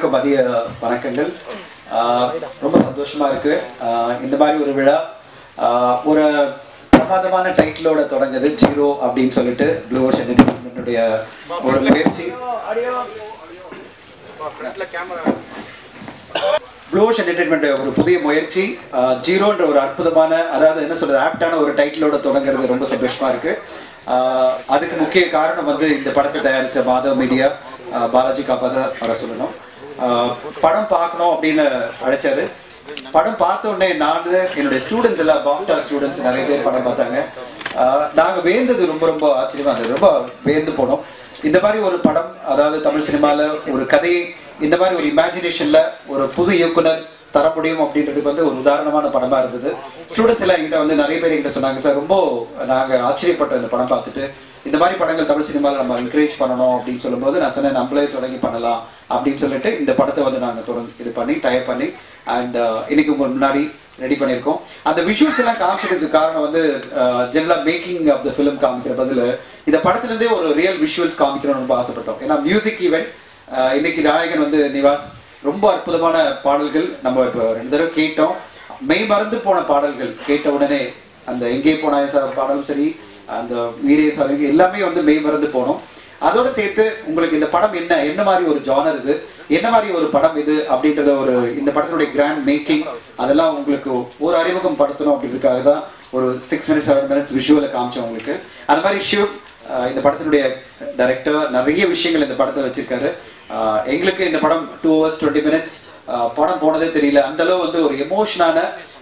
அனைவருக்கும் மதிய வணக்கங்கள் ஆஹ் ரொம்ப சந்தோஷமா இருக்கு ஆஹ் இந்த மாதிரி ஒரு விழா ஆஹ் ஒரு பிரமாதமான டைட்டிலோட தொடங்குது ஜீரோ அப்படின்னு சொல்லிட்டு ப்ளூ ஓஷன் என்டர்டைன்மெண்ட்டுடைய ஒரு முயற்சி ப்ளூ ஓஷன் என்டர்டைன்மெண்ட் ஒரு புதிய முயற்சி ஆஹ் ஜீரோன்ற ஒரு அற்புதமான அதாவது என்ன சொல்றது ஆப்டான ஒரு டைட்டிலோட தொடங்குறது ரொம்ப சந்தோஷமா இருக்கு ஆஹ் அதுக்கு முக்கிய காரணம் வந்து இந்த படத்தை தயாரித்த மாதவ் மீடியா பாலாஜி காப்பாத வர சொல்லணும் ஆஹ் படம் பார்க்கணும் அப்படின்னு அழைச்சாரு படம் பார்த்த உடனே நான் என்னுடைய ஸ்டூடெண்ட்ஸ் எல்லாம் பாப்டா ஸ்டூடெண்ட்ஸ் நிறைய பேர் படம் பார்த்தாங்க ஆஹ் நாங்க வேந்தது ரொம்ப ரொம்ப ஆச்சரியமா இருந்தது ரொம்ப வேந்து போனோம் இந்த மாதிரி ஒரு படம் அதாவது தமிழ் சினிமால ஒரு கதையை இந்த மாதிரி ஒரு இமேஜினேஷன்ல ஒரு புது இயக்குனர் தர முடியும் அப்படின்றதுக்கு வந்து ஒரு உதாரணமான படமா இருந்தது ஸ்டூடெண்ட்ஸ் எல்லாம் என்கிட்ட வந்து நிறைய பேர் என்கிட்ட சொன்னாங்க சார் ரொம்ப நாங்க ஆச்சரியப்பட்டோம் இந்த படம் பார்த்துட்டு இந்த மாதிரி படங்கள் தமிழ் சினிமாவில் நம்ம என்கரேஜ் பண்ணணும் அப்படின்னு சொல்லும்போது நான் சொன்னேன் நம்மளே தொடங்கி பண்ணலாம் அப்படின்னு சொல்லிட்டு இந்த படத்தை வந்து நாங்கள் தொடர்ந்து இது பண்ணி டயப் பண்ணி அண்ட் இன்னைக்கு உங்க முன்னாடி ரெடி பண்ணியிருக்கோம் அந்த விஷுவல்ஸ் எல்லாம் காமிச்சதுக்கு காரணம் வந்து ஜெனரலாக மேக்கிங் ஆஃப் த ஃபிலிம் காமிக்கிற பதில் இந்த படத்துலேருந்தே ஒரு ரியல் விஷுவல்ஸ் காமிக்கணும்னு ரொம்ப ஆசைப்பட்டோம் ஏன்னா மியூசிக் ஈவெண்ட் இன்னைக்கு நாயகன் வந்து நிவாஸ் ரொம்ப அற்புதமான பாடல்கள் நம்ம இப்போ ரெண்டு தடவை கேட்டோம் மெய் மறந்து போன பாடல்கள் கேட்ட உடனே அந்த எங்கே போனாய சார் பாடலும் சரி அந்த வீரே சார் எல்லாமே வந்து மெய் மறந்து போனோம் அதோட சேர்த்து உங்களுக்கு இந்த படம் என்ன என்ன மாதிரி ஒரு ஜானர் இது என்ன மாதிரி ஒரு படம் இது அப்படின்றத ஒரு இந்த படத்தினுடைய கிராண்ட் மேக்கிங் அதெல்லாம் உங்களுக்கு ஒரு அறிமுகம் படுத்தணும் அப்படின்றதுக்காக தான் ஒரு சிக்ஸ் மினிட்ஸ் செவன் மினிட்ஸ் விஷுவலை காமிச்சோம் உங்களுக்கு அந்த மாதிரி ஷிவ் ஆஹ் இந்த படத்தினுடைய டைரக்டர் நிறைய விஷயங்கள் இந்த படத்தை வச்சிருக்காரு ஆஹ் எங்களுக்கு இந்த படம் டூ ஹவர்ஸ் டுவெண்ட்டி மினிட்ஸ் படம் போனதே தெரியல அந்த அளவு வந்து ஒரு எமோஷனான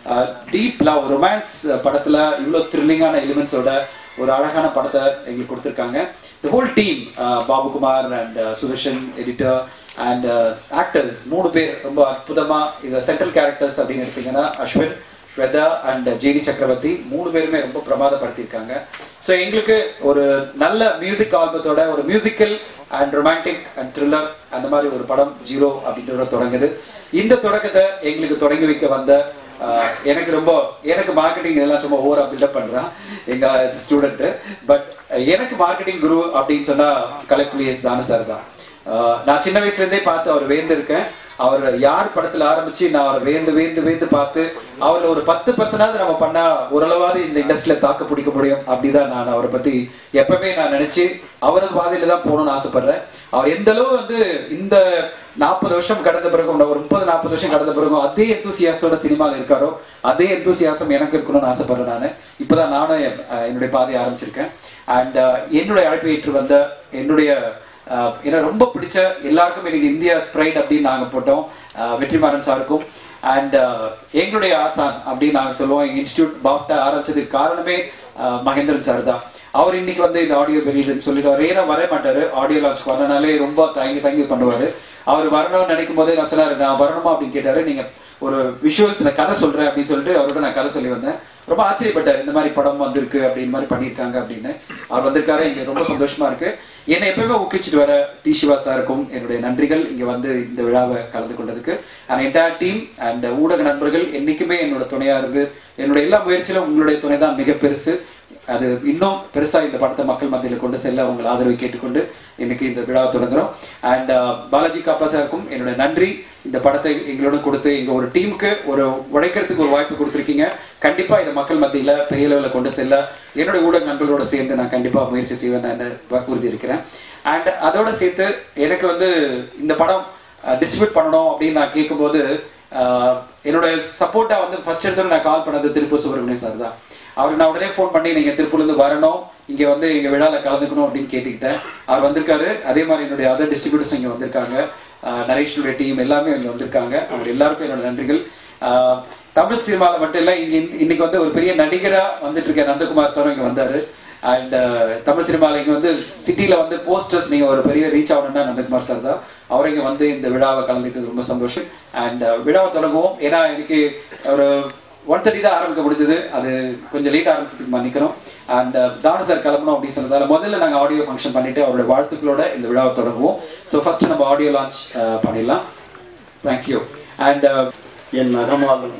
டீப் லவ் ரொமான்ஸ் படத்துல இவ்வளோ த்ரில்லிங்கான எலிமெண்ட்ஸோட ஒரு அழகான படத்தை எங்களுக்கு கொடுத்துருக்காங்க the whole team Babukumar and Sudarshan editor and actors மூணு பேர் ரொம்ப அற்புதமா இதை சென்ட்ரல் கேரக்டர்ஸ் அப்படின்னு எடுத்தீங்கன்னா அஸ்வின் ஸ்வேதா அண்ட் ஜேடி சக்கரவர்த்தி மூணு பேருமே ரொம்ப பிரமாதப்படுத்தியிருக்காங்க ஸோ எங்களுக்கு ஒரு நல்ல மியூசிக் ஆல்பத்தோட ஒரு musical and romantic and thriller அந்த மாதிரி ஒரு படம் ஜீரோ அப்படின்ற தொடங்குது இந்த தொடக்கத்தை எங்களுக்கு தொடங்கி வைக்க வந்த ஆஹ், எனக்கு ரொம்ப எனக்கு மார்க்கெட்டிங் இதெல்லாம் சும்மா ஓவரா பில்டப் பண்றான் எங்க ஸ்டூடெண்ட் பட் எனக்கு மார்க்கெட்டிங் குரு அப்படின்னு சொன்னா கலைப்புலி எஸ் தானு சார் தான் ஆஹ், நான் சின்ன வயசுல இருந்தே பார்த்து அவர் வேந்திருக்கேன் அவர் யார் படத்துல ஆரம்பிச்சு நான் அவரை வேந்து வேந்து வேந்து பார்த்து அவர்ல ஒரு பத்து பர்சன்டாவது நம்ம பண்ணா ஓரளவாவது இந்த இண்டஸ்ட்ரியில தாக்கு பிடிக்க முடியும் அப்படிதான் நான் அவரை பத்தி எப்பவுமே நான் நினைச்சு அவரது பாதையில தான் போகணும்னு ஆசைப்படுறேன் அவர் எந்த அளவு வந்து இந்த நாற்பது வருஷம் கடந்த பிறகும் ஒரு முப்பது நாற்பது வருஷம் கடந்த பிறகும் அதே எந்தூசியாசத்தோட சினிமாவில் இருக்காரோ அதே எந்தூசியாசம் எனக்கு இருக்கணும்னு ஆசைப்படுறேன் நான் இப்பதான் நானும் என்- அஹ் என்னுடைய பாதையை ஆரம்பிச்சிருக்கேன் அண்ட் என்னுடைய அழைப்பை ஏற்று வந்த என்னுடைய ஆஹ் எனக்கு ரொம்ப பிடிச்ச எல்லாருக்கும் எனக்கு இந்தியா ஸ்ப்ரைட் அப்படின்னு நாங்கள் போட்டோம் ஆஹ் வெற்றிமாறன் சாருக்கும் அண்ட் எங்களுடைய ஆசான் அப்படின்னு நாங்கள் சொல்லுவோம் எங்கள் இன்ஸ்டியூட் பாஃப்டா ஆரம்பிச்சதுக்கு காரணமே ஆஹ் மகேந்திரன் சார் தான் அவர் இன்னைக்கு வந்து இந்த ஆடியோ வெளியிடுன்னு சொல்லிட்டு அவர் ஏன்னா வர மாட்டாரு ஆடியோ லான்ச் வரனாலே ரொம்ப தயங்கி தயங்கி பண்ணுவாரு அவர் வரணும்னு நினைக்கும் போதே நான் சொன்னாரு நான் வரணுமா அப்படின்னு கேட்டாரு நீங்க ஒரு விஷுவல்ஸ் நான் கதை சொல்றேன் அப்படின்னு சொல்லிட்டு அவரோட நான் கதை சொல்லி வந்தேன் ரொம்ப ஆச்சரியப்பட்டார் இந்த மாதிரி படம் வந்திருக்கு அப்படின்னு மாதிரி பண்ணியிருக்காங்க அப்படின்னு அவர் வந்திருக்காரு எங்களுக்கு ரொம்ப சந்தோஷமா இருக்கு என்னை எப்பவுமே ஊக்குவிச்சிட்டு வர டி சிவா சாருக்கும் என்னுடைய நன்றிகள் இங்க வந்து இந்த விழாவை கலந்து கொண்டதுக்கு அண்ட் என்டையர் டீம் அண்ட் ஊடக நண்பர்கள் என்னைக்குமே என்னோட துணையா இருந்து என்னோட எல்லா முயற்சியிலும் உங்களுடைய துணை தான் மிக பெருசு அது இன்னும் பெருசா இந்த படத்தை மக்கள் மத்தியில் கொண்டு செல்ல உங்கள் ஆதரவை கேட்டுக்கொண்டு இன்னைக்கு இந்த விழாவை தொடங்குறோம் அண்ட் பாலாஜி காப்பா சாருக்கும் என்னோட நன்றி இந்த படத்தை எங்களோட கொடுத்து எங்க ஒரு டீமுக்கு ஒரு உழைக்கிறதுக்கு ஒரு வாய்ப்பு கொடுத்துருக்கீங்க கண்டிப்பா இதை மக்கள் மத்தியில பெரிய லெவலில் கொண்டு செல்ல என்னுடைய ஊடக நண்பர்களோட சேர்ந்து நான் கண்டிப்பா முயற்சி செய்வேன் நான் உறுதி இருக்கிறேன் அண்ட் அதோட சேர்த்து எனக்கு வந்து இந்த படம் டிஸ்ட்ரிபியூட் பண்ணணும் அப்படின்னு நான் கேட்கும்போது ஆஹ், என்னோட சப்போர்ட்டா வந்து ஃபர்ஸ்ட் எடுத்து நான் கால் பண்ணது திருப்பூர் சுப்பிரமணியம் சார் தான் அவருக்கு நான் உடனே ஃபோன் பண்ணி நீங்க திருப்பூர்ல இருந்து வரணும் இங்க வந்து எங்க விழால கலந்துக்கணும் அப்படின்னு கேட்டுக்கிட்டேன் அவர் வந்திருக்காரு அதே மாதிரி என்னுடைய அதர் டிஸ்ட்ரிபியூட்டர்ஸ் இங்க வந்திருக்காங்க ஆஹ் நரேஷனுடைய டீம் எல்லாமே இங்க வந்திருக்காங்க அவங்க எல்லாருக்கும் என்னோட நன்றிகள் ஆஹ் தமிழ் சினிமாவில் மட்டும் இல்லை இங்க இந்த- இன்னைக்கு வந்து ஒரு பெரிய நடிகரா வந்துட்டு இருக்க நந்தகுமார் சாரும் இங்க வந்தாரு அண்ட் தமிழ் சினிமாவில் இங்க வந்து சிட்டில வந்து போஸ்டர்ஸ் நீங்க ஒரு பெரிய ரீச் ஆகணும்னா நந்தகுமார் சார் தான் அவர் இங்க வந்து இந்த விழாவை கலந்துக்கிட்டு ரொம்ப சந்தோஷம் அண்ட் விழாவை தொடங்குவோம் ஏன்னா எனக்கு ஒரு ஒன் தேர்ட்டி தான் ஆரம்பிக்க முடிஞ்சது அது கொஞ்சம் லேட் ஆரம்பிச்சதுக்கு மன்னிக்கணும் அண்ட் தானு சார் கிளம்பணும் அப்படின்னு சொன்னதால முதல்ல நாங்கள் ஆடியோ ஃபங்க்ஷன் பண்ணிட்டு அவரோட வாழ்த்துக்களோட இந்த விழாவை தொடங்குவோம் ஸோ ஃபர்ஸ்ட் நம்ம ஆடியோ லான்ச் பண்ணிடலாம் தேங்க்யூ அண்ட் என் நகமாலும்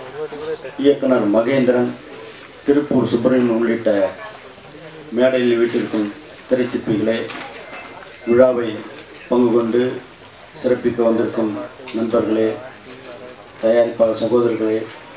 இயக்குனர் மகேந்திரன் திருப்பூர் சுப்பிரமணியன் உள்ளிட்ட மேடையில் வீட்டிற்கும் திரைச்சிற்பிகளே விழாவை பங்கு கொண்டு சிறப்பிக்க வந்திருக்கும் நண்பர்களே தயாரிப்பாளர் சகோதரர்களே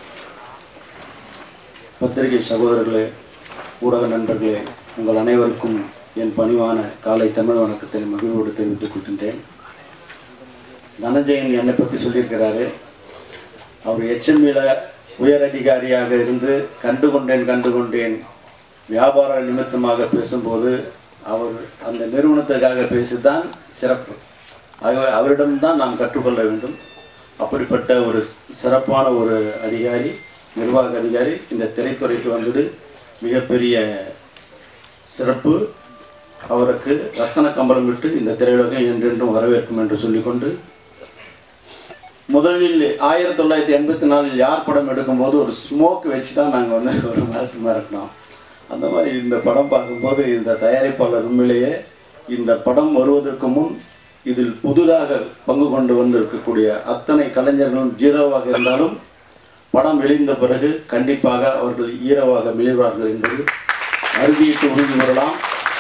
பத்திரிகை சகோதரர்களே ஊடக நண்பர்களே உங்கள் அனைவருக்கும் என் பணிவான காலை தமிழ் வணக்கத்தை மகிழ்வோடு தெரிவித்துக் கொள்கின்றேன் தனஞ்சயன் என்னை பற்றி சொல்லியிருக்கிறாரு அவர் எச்எம்இல உயர் அதிகாரியாக இருந்து கண்டு கொண்டேன் கண்டு கொண்டேன் வியாபார நிமித்தமாக பேசும்போது அவர் அந்த நிறுவனத்துக்காக பேசிதான் சிறப்பு ஆகவே அவரிடம்தான் நாம் கற்றுக்கொள்ள வேண்டும் அப்படிப்பட்ட ஒரு சிறப்பான ஒரு அதிகாரி நிர்வாக அதிகாரி இந்த திரைத்துறைக்கு வந்தது மிகப்பெரிய சிறப்பு அவருக்கு ரத்தன கம்பளம் விட்டு இந்த திரையுலகம் என்றென்றும் வரவேற்கும் என்று சொல்லிக்கொண்டு முதலில் ஆயிரத்தி தொள்ளாயிரத்தி எண்பத்தி நாலில் யார் படம் எடுக்கும்போது ஒரு ஸ்மோக் வச்சு தான் நாங்கள் வந்து ஒரு மிரட்டு மிரட்டினோம் அந்த மாதிரி இந்த படம் பார்க்கும்போது இந்த தயாரிப்பாளர் உண்மையிலேயே இந்த படம் வருவதற்கு முன் இதில் புதிதாக பங்கு கொண்டு வந்திருக்கக்கூடிய அத்தனை கலைஞர்களும் ஜீரோவாக இருந்தாலும் படம் வெளிந்த பிறகு கண்டிப்பாக அவர்கள் ஈரோவாக மிளிர்வார்கள் என்பது அறுதியிட்டு உறுதி வரலாம்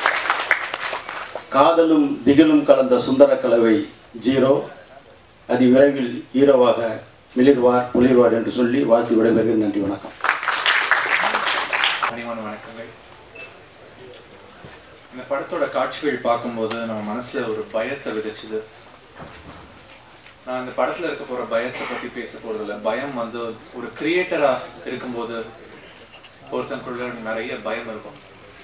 காதலும் திகிலும் கலந்த சுந்தர கலவை ஜீரோ அதி விரைவில் ஹீரோவாக மிளிர்வார் புளிர்வார் என்று சொல்லி வாழ்த்து விடைபெறுகிறேன் நன்றி வணக்கம் பணிவான வணக்கங்கள் இந்த படத்தோட காட்சிகள் பார்க்கும்போது நம்ம மனசுல ஒரு பயத்தை விதைச்சுது நான் இந்த படத்துல இருக்க போற பயத்தை பத்தி பேச போறது இல்ல பயம் வந்து ஒரு கிரியேட்டரா இருக்கும்போது ஒருத்தனுக்குள்ள நிறைய பயம் இருக்கும்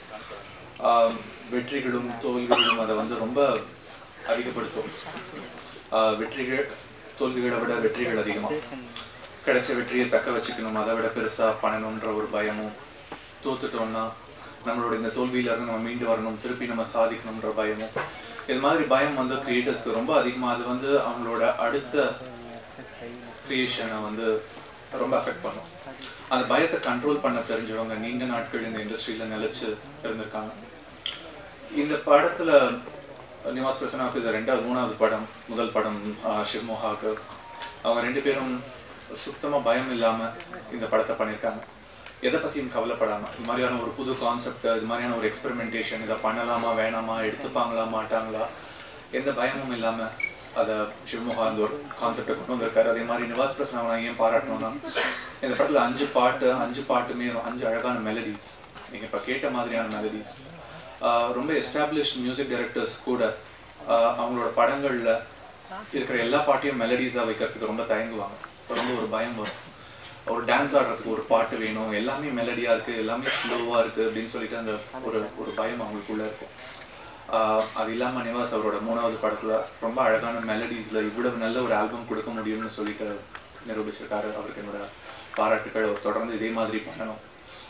ஆஹ் வெற்றிகளும் தோல்விகளும் அதை வந்து ரொம்ப அதிகப்படுத்தும் ஆஹ் வெற்றிகள் தோல்விகளை விட வெற்றிகள் அதிகமா கிடைச்ச வெற்றியை தக்க வச்சுக்கணும் அதை விட பெருசா பண்ணணுன்ற ஒரு பயமும் தோத்துட்டோம்னா நம்மளோட இந்த தோல்வியில இருந்து நம்ம மீண்டு வரணும் திருப்பி நம்ம சாதிக்கணுன்ற பயமும் இது மாதிரி பயம் வந்து கிரியேட்டர்ஸ்க்கு ரொம்ப அதிகமா அது வந்து அவங்களோட அடுத்த கிரியேஷனை வந்து ரொம்ப அஃபெக்ட் பண்ணும் அந்த பயத்தை கண்ட்ரோல் பண்ண தெரிஞ்சவங்க நீண்ட நாட்கள் இந்த இண்டஸ்ட்ரியில நிலைச்சு இருந்திருக்காங்க இந்த படத்துல நிவாஸ் பிரசனாவுக்கு இது ரெண்டாவது மூணாவது படம் முதல் படம் ஆஹ், சிவ்மோகாவுக்கு அவங்க ரெண்டு பேரும் சுத்தமா பயம் இல்லாம இந்த படத்தை பண்ணியிருக்காங்க எதை பத்தியும் கவலைப்படாம இது மாதிரியான ஒரு புது கான்செப்ட் இது மாதிரியான ஒரு எக்ஸ்பெரிமெண்டேஷன் இதை பண்ணலாமா வேணாமா எடுத்துப்பாங்களா மாட்டாங்களா எந்த பயமும் இல்லாம அதை சிவமோகா அந்த ஒரு கான்செப்டை கொண்டு வந்திருக்காரு அதே மாதிரி நிவாஸ் பிரசனாவை நான் ஏன் பாராட்டணும்னா இந்த படத்துல அஞ்சு பாட்டு அஞ்சு பாட்டுமே அஞ்சு அழகான மெலடிஸ் நீங்க இப்ப கேட்ட மாதிரியான மெலடிஸ் ரொம்ப எஸ்டாப்ளிஷ்ட் மியூசிக் டைரக்டர்ஸ் கூட ஆஹ் அவங்களோட படங்கள்ல இருக்கிற எல்லா பாட்டையும் மெலடிஸா வைக்கிறதுக்கு ரொம்ப தயங்குவாங்க ரொம்ப ஒரு பயம் வரும் ஒரு டான்ஸ் ஆடுறதுக்கு ஒரு பாட்டு வேணும் எல்லாமே மெலடியா இருக்கு எல்லாமே ஸ்லோவா இருக்கு அப்படின்னு சொல்லிட்டு அந்த ஒரு ஒரு பயம் அவங்களுக்குள்ள இருக்கும் ஆஹ் அது இல்லாம நிவாஸ் அவரோட மூணாவது படத்துல ரொம்ப அழகான மெலடிஸ்ல இவ்வளவு நல்ல ஒரு ஆல்பம் கொடுக்க முடியும்னு சொல்லிட்டு நிரூபிச்சிருக்காரு அவருக்கு என்னோட பாராட்டுக்கள் அவர் தொடர்ந்து இதே மாதிரி பண்ணணும்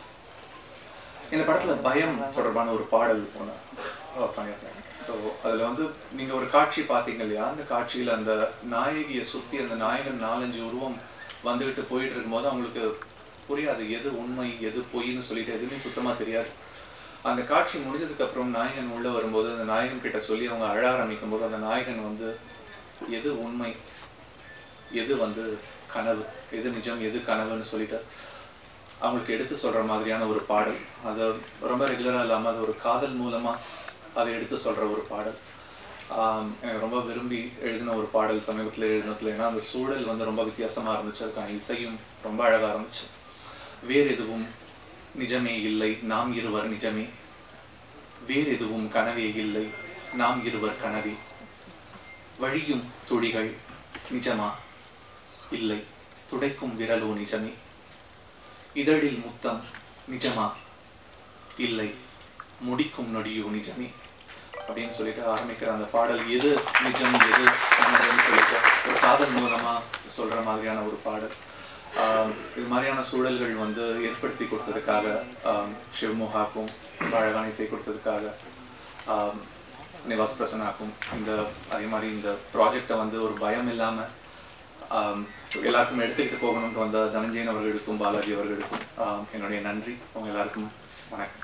இந்த படத்துல பயம் தொடர்பான ஒரு பாடல் ஒன்று பண்ணியிருக்காங்க ஸோ அதுல வந்து நீங்க ஒரு காட்சி பார்த்தீங்க இல்லையா அந்த காட்சியில அந்த நாயகியை சுத்தி அந்த நாயகன் நாலஞ்சு உருவம் வந்துகிட்டு போயிட்டு இருக்கும்போது அவங்களுக்கு புரியாது எது உண்மை எது பொய்ன்னு சொல்லிட்டு எதுவுமே சுத்தமா தெரியாது அந்த காட்சி முடிஞ்சதுக்கு அப்புறம் நாயகன் உள்ள வரும்போது அந்த நாயகன் கிட்ட சொல்லி அவங்க அழ ஆரம்பிக்கும் போது அந்த நாயகன் வந்து எது உண்மை எது வந்து கனவு எது நிஜம் எது கனவுன்னு சொல்லிட்டு அவங்களுக்கு எடுத்து சொல்ற மாதிரியான ஒரு பாடல் அது ரொம்ப ரெகுலரா இல்லாம அது ஒரு காதல் மூலமா அதை எடுத்து சொல்ற ஒரு பாடல் ஆம், எனக்கு ரொம்ப விரும்பி எழுதின ஒரு பாடல் சமீபத்துல எழுதினதுல ஏன்னா அந்த சூழல் வந்து ரொம்ப வித்தியாசமா இருந்துச்சு அதுக்கான இசையும் ரொம்ப அழகா இருந்துச்சு வேறு எதுவும் நிஜமே இல்லை நாம் இருவர் நிஜமே வேறு எதுவும் கனவே இல்லை நாம் இருவர் கனவே வழியும் துளிகள் நிஜமா இல்லை துடைக்கும் விரலோ நிஜமே இதழில் முத்தம் நிஜமா இல்லை முடிக்கும் நொடியோ நிஜமே அப்படின்னு சொல்லிட்டு ஆரம்பிக்கிற அந்த பாடல் எது நிஜம் எது கனவுன்னு சொல்லிட்டு ஒரு காதல் மூலமா சொல்ற மாதிரியான ஒரு பாடல் ஆம், இது மாதிரியான சூழல்கள் வந்து ஏற்படுத்தி கொடுத்ததுக்காக ஆம், சிவமோகாக்கும் ரொம்ப அழகான இசை கொடுத்ததுக்காக ஆம், நிவாஸ் பிரசன்னாக்கும் இந்த அதே மாதிரி இந்த ப்ராஜெக்டை வந்து ஒரு பயம் இல்லாம ஆம், எல்லாருக்கும் எடுத்துக்கிட்டு போகணும்னு வந்த தனஞ்சயன் அவர்களுக்கும் பாலாஜி அவர்களுக்கும் ஆம், என்னுடைய நன்றி அவங்க எல்லாருக்கும் வணக்கம்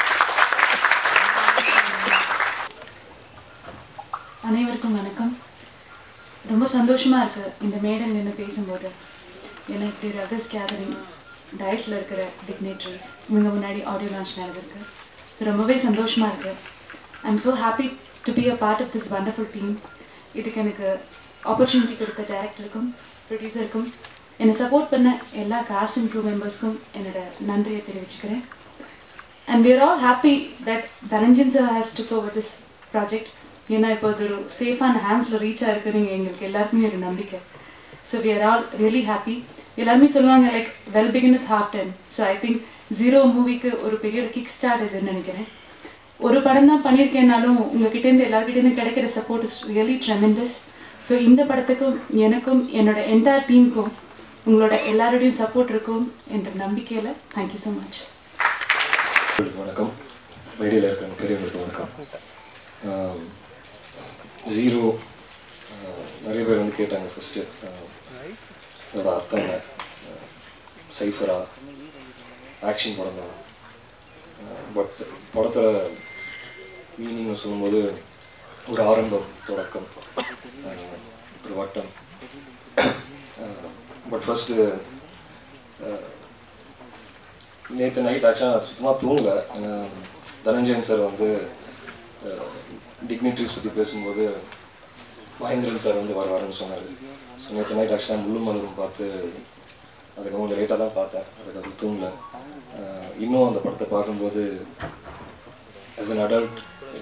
அனைவருக்கும் வணக்கம் ரொம்ப சந்தோஷமா இருக்கு இந்த மேடையில் நின்று பேசும்போது ஏன்னா இப்படி ரகஸ் கேதரிங் டயஸில் இருக்கிற டிக்னேட்ரிஸ் இவங்க முன்னாடி ஆடியோ லான்ச் நடந்திருக்கு ஸோ ரொம்பவே சந்தோஷமா இருக்கு I am so happy to be a part of this wonderful team இதுக்கு எனக்கு ஆப்பர்ச்சுனிட்டி கொடுத்த டேரக்டருக்கும் ப்ரொடியூசருக்கும் என்னை சப்போர்ட் பண்ண எல்லா காஸ்ட் அண்ட் க்ரூ மெம்பர்ஸ்க்கும் என்னோட நன்றியை தெரிவிச்சுக்கிறேன் and we are all happy that Dhananjan sir has to over this project ஏன்னா இப்போ அது ஒரு சேஃபான ஹேண்ட்ஸில் ரீச் ஆயிருக்குன்னு எங்களுக்கு எல்லாருக்குமே ஒரு நம்பிக்கை so we are all really happy எல்லாருமே சொல்லுவாங்க like well begin is half done so I think zero மூவிக்கு ஒரு பெரிய கிக் ஸ்டார்ட் இதுன்னு நினைக்கிறேன் ஒரு படம் தான் பண்ணியிருக்கேனாலும் உங்ககிட்டேருந்து எல்லாருக்கிட்டேருந்து கிடைக்கிற support is really tremendous so இந்த படத்துக்கும் எனக்கும் என்னோட என்டையர் டீமுக்கும் உங்களோட எல்லாரோடையும் சப்போர்ட் இருக்கும் என்ற நம்பிக்கையில் தேங்க்யூ ஸோ மச் உங்களுக்கு வணக்கம் மேடையில் இருக்கிற பெரியவங்களுக்கு வணக்கம் ஆம், ஜீரோ ஆ, நிறைய பேர் வந்து கேட்டாங்க ஃபஸ்ட்டு இதோட அர்த்தம் என்ன ஆ, சைஃபரா ஆக்ஷன் படம் தான் பட் படத்தில் மீனிங் சொல்லும்போது ஒரு ஆரம்பம் தொடக்கம் ஆ, ஒரு வட்டம் பட் ஃபஸ்ட்டு நேற்று நைட் ஆக்சுவலாக நான் சுத்தமாக தூங்கல ஏன்னா தனஞ்சயன் சார் வந்து டிக்னிட்ரிஸ் பற்றி பேசும்போது மகேந்திரன் சார் வந்து வர வரேன்னு சொன்னார் ஸோ நேற்று நைட் ஆக்சுவலாக முள்ளு மலரும் பார்த்து அதுக்கப்புறம் லேட்டாக தான் பார்த்தேன் அதுக்கப்புறம் தூங்கல அஹ் இன்னும் அந்த படத்தை பார்க்கும்போது ஆஸ் an adult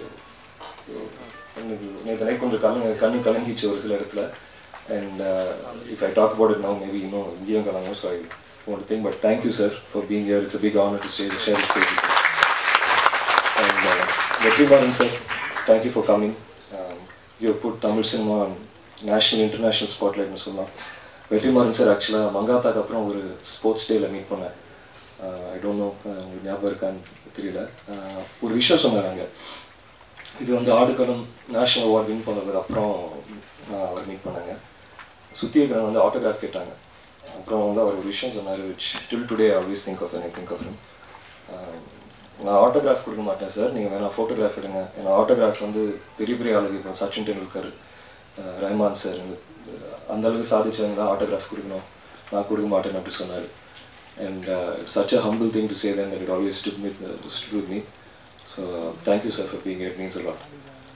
எனக்கு நேற்று நைட் கொஞ்சம் கலங்க கண்ணு கலங்கிச்சு ஒரு சில இடத்துல and if I talk about it no maybe இன்னும் இங்கேயும் கலங்கும் so I want to think but thank you sir for being here it's a big honor to share, share the stage with you. and uh, Vetrimaran sir thank you for coming um, you have put Tamil cinema on national international spotlight னு சொல்லலாம் Vetrimaaran sir ஆக்சுவலாக மங்காத்தாக்கு அப்புறம் ஒரு sports டேயில் meet பண்ணேன் I don't know உங்களுக்கு ஞாபகம் இருக்கான்னு தெரியல Uh, ஒரு விஷயம் சொன்னார் அங்கே இது வந்து ஆடுகளம் நேஷனல் அவார்ட் வின் பண்ணதுக்கு அப்புறம் நான் அவர் மீட் பண்ணேங்க சுற்றி இருக்கிறவங்க வந்து ஆட்டோகிராஃப் கேட்டாங்க அப்புறம் வந்து அவர் ஒரு விஷயம் சொன்னார் which till today always think of I think of him நான் ஆட்டோகிராஃப் கொடுக்க மாட்டேன் சார் நீங்கள் வேணா ஃபோட்டோகிராஃப் எடுங்க ஏன்னா ஆட்டோகிராஃப் வந்து பெரிய பெரிய ஆளுங்க இப்போ சச்சின் டெண்டுல்கர் அஹ் ரஹ்மான் சார் இந்த அந்த அளவுக்கு சாதிச்சவங்க தான் ஆட்டோகிராஃப் கொடுக்கணும் நான் கொடுக்க மாட்டேன்னு அப்படி சொன்னார் and it's such a humble thing to say then that it always stood with stood with me so thank you sir for being it means a lot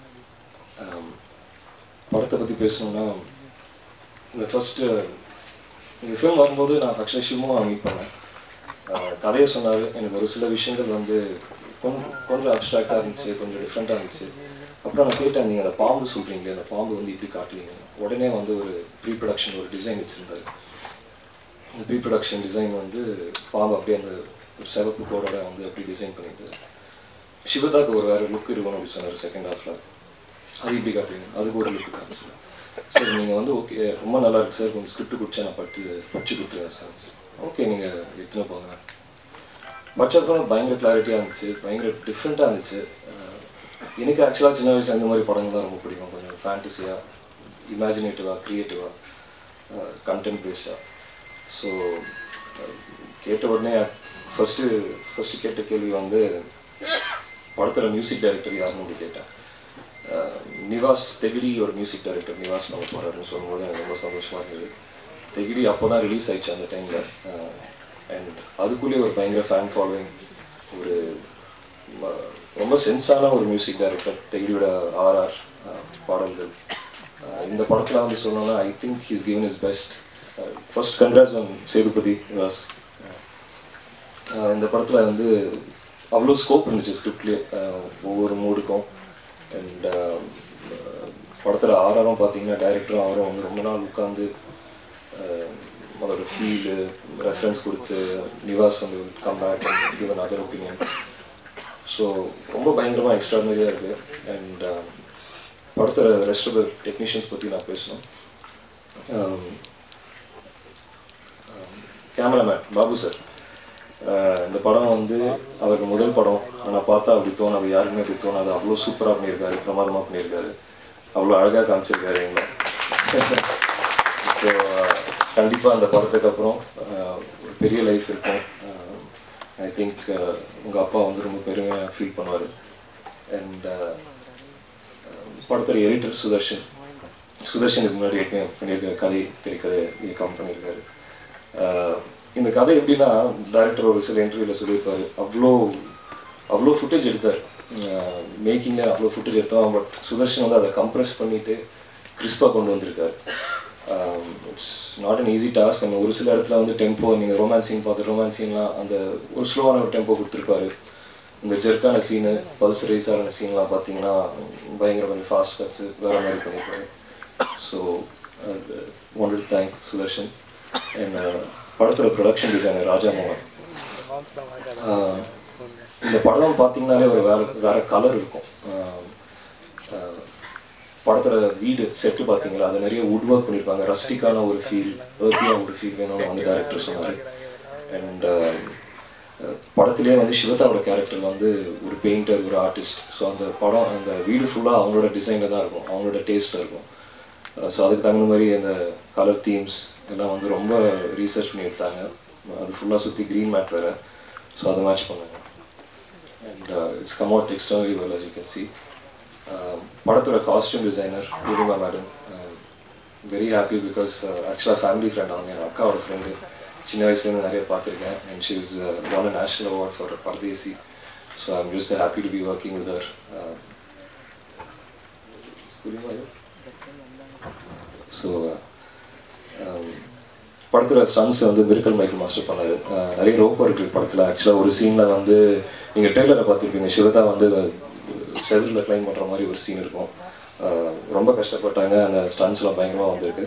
படத்தை பற்றி பேசணுன்னா இந்த ஃபஸ்ட்டு இந்த ஃபிலிம் வரும்போது நான் ஆக்சுவலி ஷிமுவை மீட் பண்ணேன் ஆஹ் கதையை சொன்னார் எனக்கு ஒரு சில விஷயங்கள் வந்து கொஞ்சம் கொஞ்சம் அப்ட்ராக்டாக இருந்துச்சு கொஞ்சம் டிஃப்ரெண்ட்டாக இருந்துச்சு அப்புறம் நான் கேட்டேன் நீங்கள் அந்த பாம்பு சொல்கிறீங்களே அந்த பாம்பு வந்து இப்படி காட்டுவீங்க உடனே வந்து ஒரு ப்ரீ ப்ரொடக்ஷன் ஒரு டிசைன் வச்சுருந்தாரு அந்த ப்ரீ ப்ரொடக்ஷன் டிசைன் வந்து பாம்பு அப்படியே அந்த ஒரு சிவப்பு கோடோட வந்து அப்படி டிசைன் பண்ணியிருந்தாரு சிவதாக்கு ஒரு வேறு லுக் இருக்கணும் அப்படி சொன்னார் செகண்ட் ஹாஃபில் அது இப்படி காட்டுவீங்க அதுக்கு ஒரு லுக்கு காமிச்சிருக்கேன் சார் நீங்கள் வந்து ஓகே ரொம்ப நல்லா இருக்கு சார் கொஞ்சம் ஸ்கிரிப்ட் கொடுத்தா நான் படுத்து படிச்சு கொடுத்துருவேன் சார் ஓகே நீங்கள் எடுத்துன்னு போங்க படிச்சப்பறம் பயங்கர கிளாரிட்டியாக இருந்துச்சு பயங்கர டிஃப்ரெண்ட்டாக இருந்துச்சு அஹ் எனக்கு ஆக்சுவலாக சின்ன வயசில் இந்த மாதிரி படங்கள் தான் ரொம்ப பிடிக்கும் கொஞ்சம் ஃபேண்டஸியாக இமேஜினேட்டிவாக க்ரியேட்டிவாக கண்டென்ட் பேஸ்டாக ஸோ கேட்ட உடனே ஃபஸ்ட்டு ஃபஸ்ட்டு கேட்ட கேள்வி வந்து படத்தில் மியூசிக் டைரக்டர் யாருன்னு அப்படி கேட்டேன் அஹ் நிவாஸ் தெகிடி ஒரு மியூசிக் டைரக்டர் நிவாஸ் பண்ண போகிறாருன்னு சொல்லும்போது எனக்கு ரொம்ப சந்தோஷமாக இருந்தது தெகிடி அப்போ தான் ரிலீஸ் ஆயிடுச்சு அந்த டைமில் அண்ட் அதுக்குள்ளேயே ஒரு பயங்கர ஃபேன் ஃபாலோயிங் ஒரு ம- ரொம்ப சென்ஸான ஒரு மியூசிக் டைரக்டர் தெகிடியோட ஆர்ஆர் பாடல்கள் அஹ் இந்த படத்தில் வந்து சொல்லணும்னா I think he's given is best first contrast on Sethupathi Nivas ஆஹ் இந்த படத்தில் வந்து அவ்வளோ ஸ்கோப் இருந்துச்சு ஸ்கிரிப்ட்லேயே ஒவ்வொரு மூடுக்கும் அண்ட் படத்தில் ஆறாரும் பார்த்தீங்கன்னா டைரக்டரும் அவரும் வந்து ரொம்ப நாள் உட்காந்து அதோட ஃபீலு ரெஃபரன்ஸ் கொடுத்து நிவாஸ் வந்து come back and give another opinion so ரொம்ப பயங்கரமாக எக்ஸ்ட்ராடனரியாக இருக்குது அண்ட் படத்தில் ரெஸ்ட் ஆஃப் த டெக்னீஷியன்ஸ் பற்றி நான் பேசணும் கேமராமேன் பாபு சார் ஆஹ் இந்த படம் வந்து அவருக்கு முதல் படம் ஆனால் பார்த்தா அப்படி தோணாது யாருக்குமே அப்படி தோணாது அவ்வளோ சூப்பராக பண்ணியிருக்காரு பிரமாதமாக பண்ணியிருக்காரு அவ்வளோ அழகாக காமிச்சிருக்காரு எங்களை ஸோ கண்டிப்பாக அந்த படத்துக்கு அப்புறம் ஆஹ் ஒரு பெரிய லைஃப் இருக்கும் ஐ திங்க் உங்கள் அப்பா வந்து ரொம்ப பெருமையாக ஃபீல் பண்ணுவார் அண்ட் படத்தோட எடிட்டர் சுதர்ஷன் சுதர்ஷனுக்கு முன்னாடி ஏற்கனவே பண்ணியிருக்கிற கதை திரைக்கதை இயக்கம் பண்ணியிருக்காரு ஆஹ் இந்த கதை எப்படின்னா டேரக்டர் ஒரு சில இன்டர்வியூவில் சொல்லியிருப்பாரு அவ்வளோ அவ்வளோ ஃபுட்டேஜ் எடுத்தார் மேக்கிங்கில் அவ்வளோ ஃபுட்டேஜ் எடுத்தோம் பட் சுதர்ஷன் வந்து அதை கம்ப்ரெஸ் பண்ணிட்டு கிறிஸ்பாக கொண்டு வந்திருக்காரு it's not an easy task அந்த ஒரு சில இடத்துல வந்து டெம்போ நீங்கள் ரொமான்ஸ் சீன் பார்த்து ரொமான்ஸ் சீன்லாம் அந்த ஒரு ஸ்லோவான ஒரு டெம்போ கொடுத்துருப்பாரு இந்த ஜெர்க்கான சீனு பல்ஸ் ரேஸ் ஆன சீன்லாம் பார்த்தீங்கன்னா பயங்கர கொஞ்சம் ஃபாஸ்ட் கட்ஸு வேறு மாதிரி பண்ணியிருப்பாரு so one thank Sudharshan and படத்தோட ப்ரொடக்ஷன் டிசைனர் ராஜா மோகன் ஆஹ் இந்த படம் பார்த்தீங்கன்னாலே ஒரு வேற வேற கலர் இருக்கும் ஆஹ் ஆஹ் படத்தோட வீடு செட்டு பார்த்தீங்களா அது நிறைய வுட் ஒர்க் பண்ணியிருப்பாங்க ரஸ்டிக்கான ஒரு ஃபீல் ஏர்த்தியாக ஒரு ஃபீல் வேணும்னு வந்து டேரக்டர் சொன்னார் அண்ட் படத்திலே வந்து சிவதாவோட கேரக்டர் வந்து ஒரு பெயிண்டர் ஒரு ஆர்டிஸ்ட் ஸோ அந்த படம் அந்த வீடு ஃபுல்லாக அவங்களோட டிசைனில் தான் இருக்கும் அவங்களோட டேஸ்ட்டில் இருக்கும் ஸோ அதுக்கு தகுந்த மாதிரி அந்த கலர் தீம்ஸ் எல்லாம் வந்து ரொம்ப ரீசர்ச் பண்ணி எடுத்தாங்க அது ஃபுல்லாக சுற்றி க்ரீன் மேட் வேறு ஸோ அதை மேட்ச் பண்ணாங்க and it's come out externally well as you can see படத்தோட costume designer Poornima madam very happy because ஆக்சுவலாக ஃபேமிலி ஃப்ரெண்ட் அவங்க என் அக்காவோட ஃப்ரெண்டு சின்ன வயசுலேருந்து நிறைய பார்த்துருக்கேன் and she is won a national award for Pardesi so I'm just happy to be working with her so படத்தில் ஸ்டன்ஸ் வந்து மிருக்கல் மைக்கேல் மாஸ்டர் பண்ணார் நிறைய ரோப் இருக்குது படத்தில் ஆக்சுவலாக ஒரு சீனில் வந்து நீங்கள் ட்ரெய்லரை பார்த்துருப்பீங்க சிவதா வந்து செதில் கிளைம் பண்ணுற மாதிரி ஒரு சீன் இருக்கும் அஹ் ரொம்ப கஷ்டப்பட்டாங்க அந்த ஸ்டன்ஸ்லாம் பயங்கரமாக வந்திருக்கு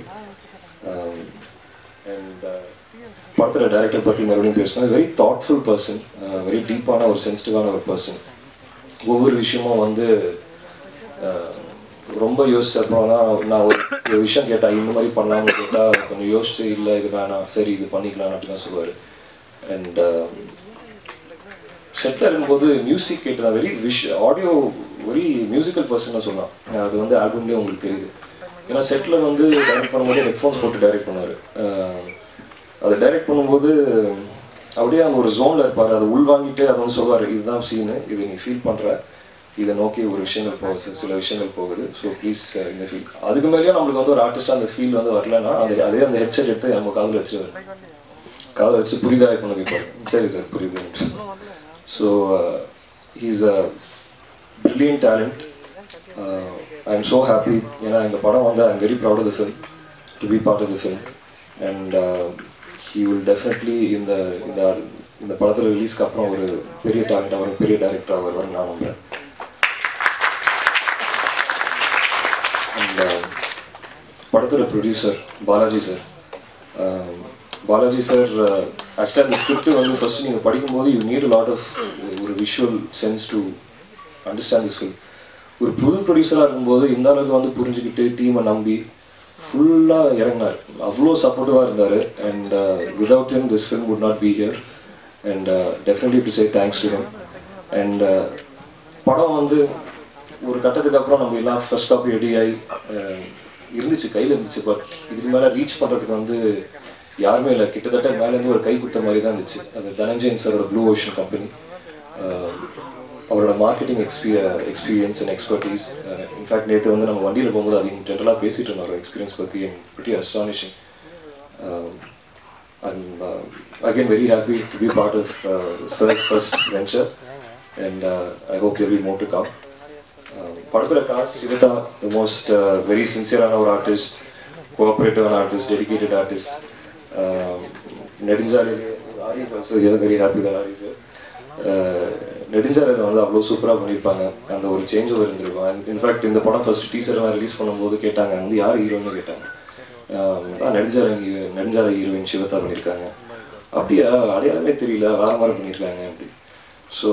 அண்ட் படத்தில் டைரக்டர் பற்றி மறுபடியும் பேசணும் வெரி தாட்ஃபுல் பர்சன் வெரி டீப்பான ஒரு சென்சிட்டிவான ஒரு பர்சன் ஒவ்வொரு விஷயமும் வந்து அஹ், ரொம்ப யோசிச்ச அப்புறம் தான் நான் ஒரு ஒரு விஷயம் கேட்டேன் இந்த மாதிரி பண்ணலாம்னு கேட்டால் கொஞ்சம் யோசிச்சு இல்லை இது வேணாம் சரி இது பண்ணிக்கலாம் அப்படின்னு தான் சொல்லுவார் அண்ட் செட்டில் இருக்கும்போது மியூசிக் கேட்டு தான் very wish audio very musical person சொல்லலாம் அது வந்து ஆல்பம்லேயே உங்களுக்கு தெரியுது ஏன்னா செட்டில் வந்து டைரக்ட் பண்ணும்போது ஹெட்ஃபோன்ஸ் போட்டு டைரக்ட் பண்ணார் அதை டைரக்ட் பண்ணும்போது அப்படியே அங்கே ஒரு ஜோனில் இருப்பார் அதை உள்வாங்கிட்டு அதை வந்து சொல்லுவார் இதுதான் சீனு இது நீ ஃபீல் பண்ணுற இதை நோக்கி ஒரு விஷயங்கள் போகுது சில விஷயங்கள் போகுது ஸோ ப்ளீஸ் இந்த ஃபீல் அதுக்கு மேலேயும் நம்மளுக்கு வந்து ஒரு ஆர்டிஸ்டாக அந்த ஃபீல் வந்து வரலன்னா அந்த அதே அந்த ஹெட்செட் எடுத்து நம்ம காதில் வச்சுருவார் காதை வச்சு புரியுதா பண்ண வைப்பார் சரி சார் புரியுது so he's a brilliant talent I am so happy ஏன்னா இந்த படம் வந்து I am very proud of the film to be part of the film and he will definitely இந்த இந்த இந்த படத்தில் ரிலீஸ்க்கு அப்புறம் ஒரு பெரிய டேலண்டாக ஒரு பெரிய டைரக்டராக வருவார் நான் நம்புகிறேன் அண்ட் படத்தோட producer Balaji sir Balaji sir ஆக்சுவலாக அந்த ஸ்கிரிப்ட் வந்து ஃபர்ஸ்ட் நீங்கள் படிக்கும்போது யூ நீட் லாட் ஆஃப் ஒரு visual sense to understand this film ஒரு புது ப்ரொடியூசராக இருக்கும்போது இந்த அளவுக்கு வந்து புரிஞ்சுக்கிட்டு டீமை நம்பி ஃபுல்லாக இறங்கினார் அவ்வளோ சப்போர்ட்டிவாக இருந்தார் and without him this film would not be here and definitely to say thanks to him and படம் வந்து ஒரு கட்டத்துக்கு அப்புறம் நம்ம எல்லாம் ஃபர்ஸ்ட் காப்பி ரெடி ஆகி அஹ், இருந்துச்சு கையில் இருந்துச்சு பட் இதுக்கு மேலே ரீச் பண்ணுறதுக்கு வந்து யாருமே இல்லை கிட்டத்தட்ட மேலேருந்து ஒரு கை குத்த மாதிரி தான் இருந்துச்சு அது தனஞ்சயன் சாரோட ப்ளூ ஓஷன் கம்பெனி அவரோட மார்க்கெட்டிங் எக்ஸ்பீ எக்ஸ்பீரியன்ஸ் அண்ட் எக்ஸ்பர்டீஸ் இன்ஃபேக்ட் நேற்று வந்து நம்ம வண்டியில் போகும்போது அதிகம் ஜென்ரலாக பேசிட்டு இருந்தோம் அவரோட எக்ஸ்பீரியன்ஸ் பற்றி and pretty astonishing um, I'm uh, again very happy to be part of uh, Sir's first venture, and uh, I hope there will be more to come. Um, படத்துல cast Sivada the most very சின்சியரான ஒரு artist கோஆப்ரேட்டிவான artist dedicated artist Nedunchalai Aari's also here very happy that Aari's நெடுஞ்சாலையில் வந்து அவ்வளோ சூப்பராக பண்ணியிருப்பாங்க அந்த ஒரு சேஞ்ச் ஓவர் இருந்திருக்கும் இன்ஃபேக்ட் இந்த படம் ஃபர்ஸ்ட் டீசர்லாம் ரிலீஸ் பண்ணும்போது கேட்டாங்க வந்து யார் ஹீரோன்னு கேட்டாங்க ஆஹ் நெடுஞ்சாலை hero- நெடுஞ்சாலை ஹீரோயின் சிவதா பண்ணியிருக்காங்க அப்படியா அடையாளமே தெரியல வேற மாதிரி பண்ணியிருக்காங்க அப்படி ஸோ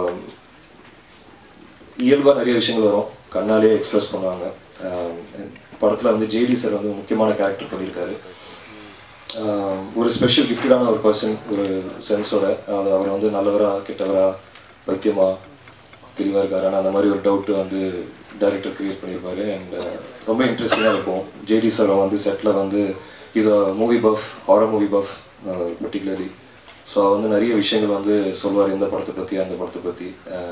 இயல்பாக நிறைய விஷயங்கள் வரும் கண்ணாலே எக்ஸ்பிரஸ் பண்ணுவாங்க படத்தில் வந்து ஜேடி சார் வந்து முக்கியமான கேரக்டர் பண்ணியிருக்காரு ஆஹ் ஒரு ஸ்பெஷல் கிஃப்டடான ஒரு பர்சன் ஒரு சென்ஸோட அது அவர் வந்து நல்லவரா கெட்டவரா வைத்தியமா தெளிவாக இருக்காரு ஆனால் அந்த மாதிரி ஒரு டவுட் வந்து டைரக்டர் கிரியேட் பண்ணியிருப்பாரு அண்ட் ரொம்ப இன்ட்ரெஸ்டிங்காக இருக்கும் ஜேடி சார் வந்து செட்டில் வந்து is a movie buff horror movie buff particularly so வந்து நிறைய விஷயங்கள் வந்து சொல்வார் இந்த படத்தை பற்றி அந்த படத்தை பற்றி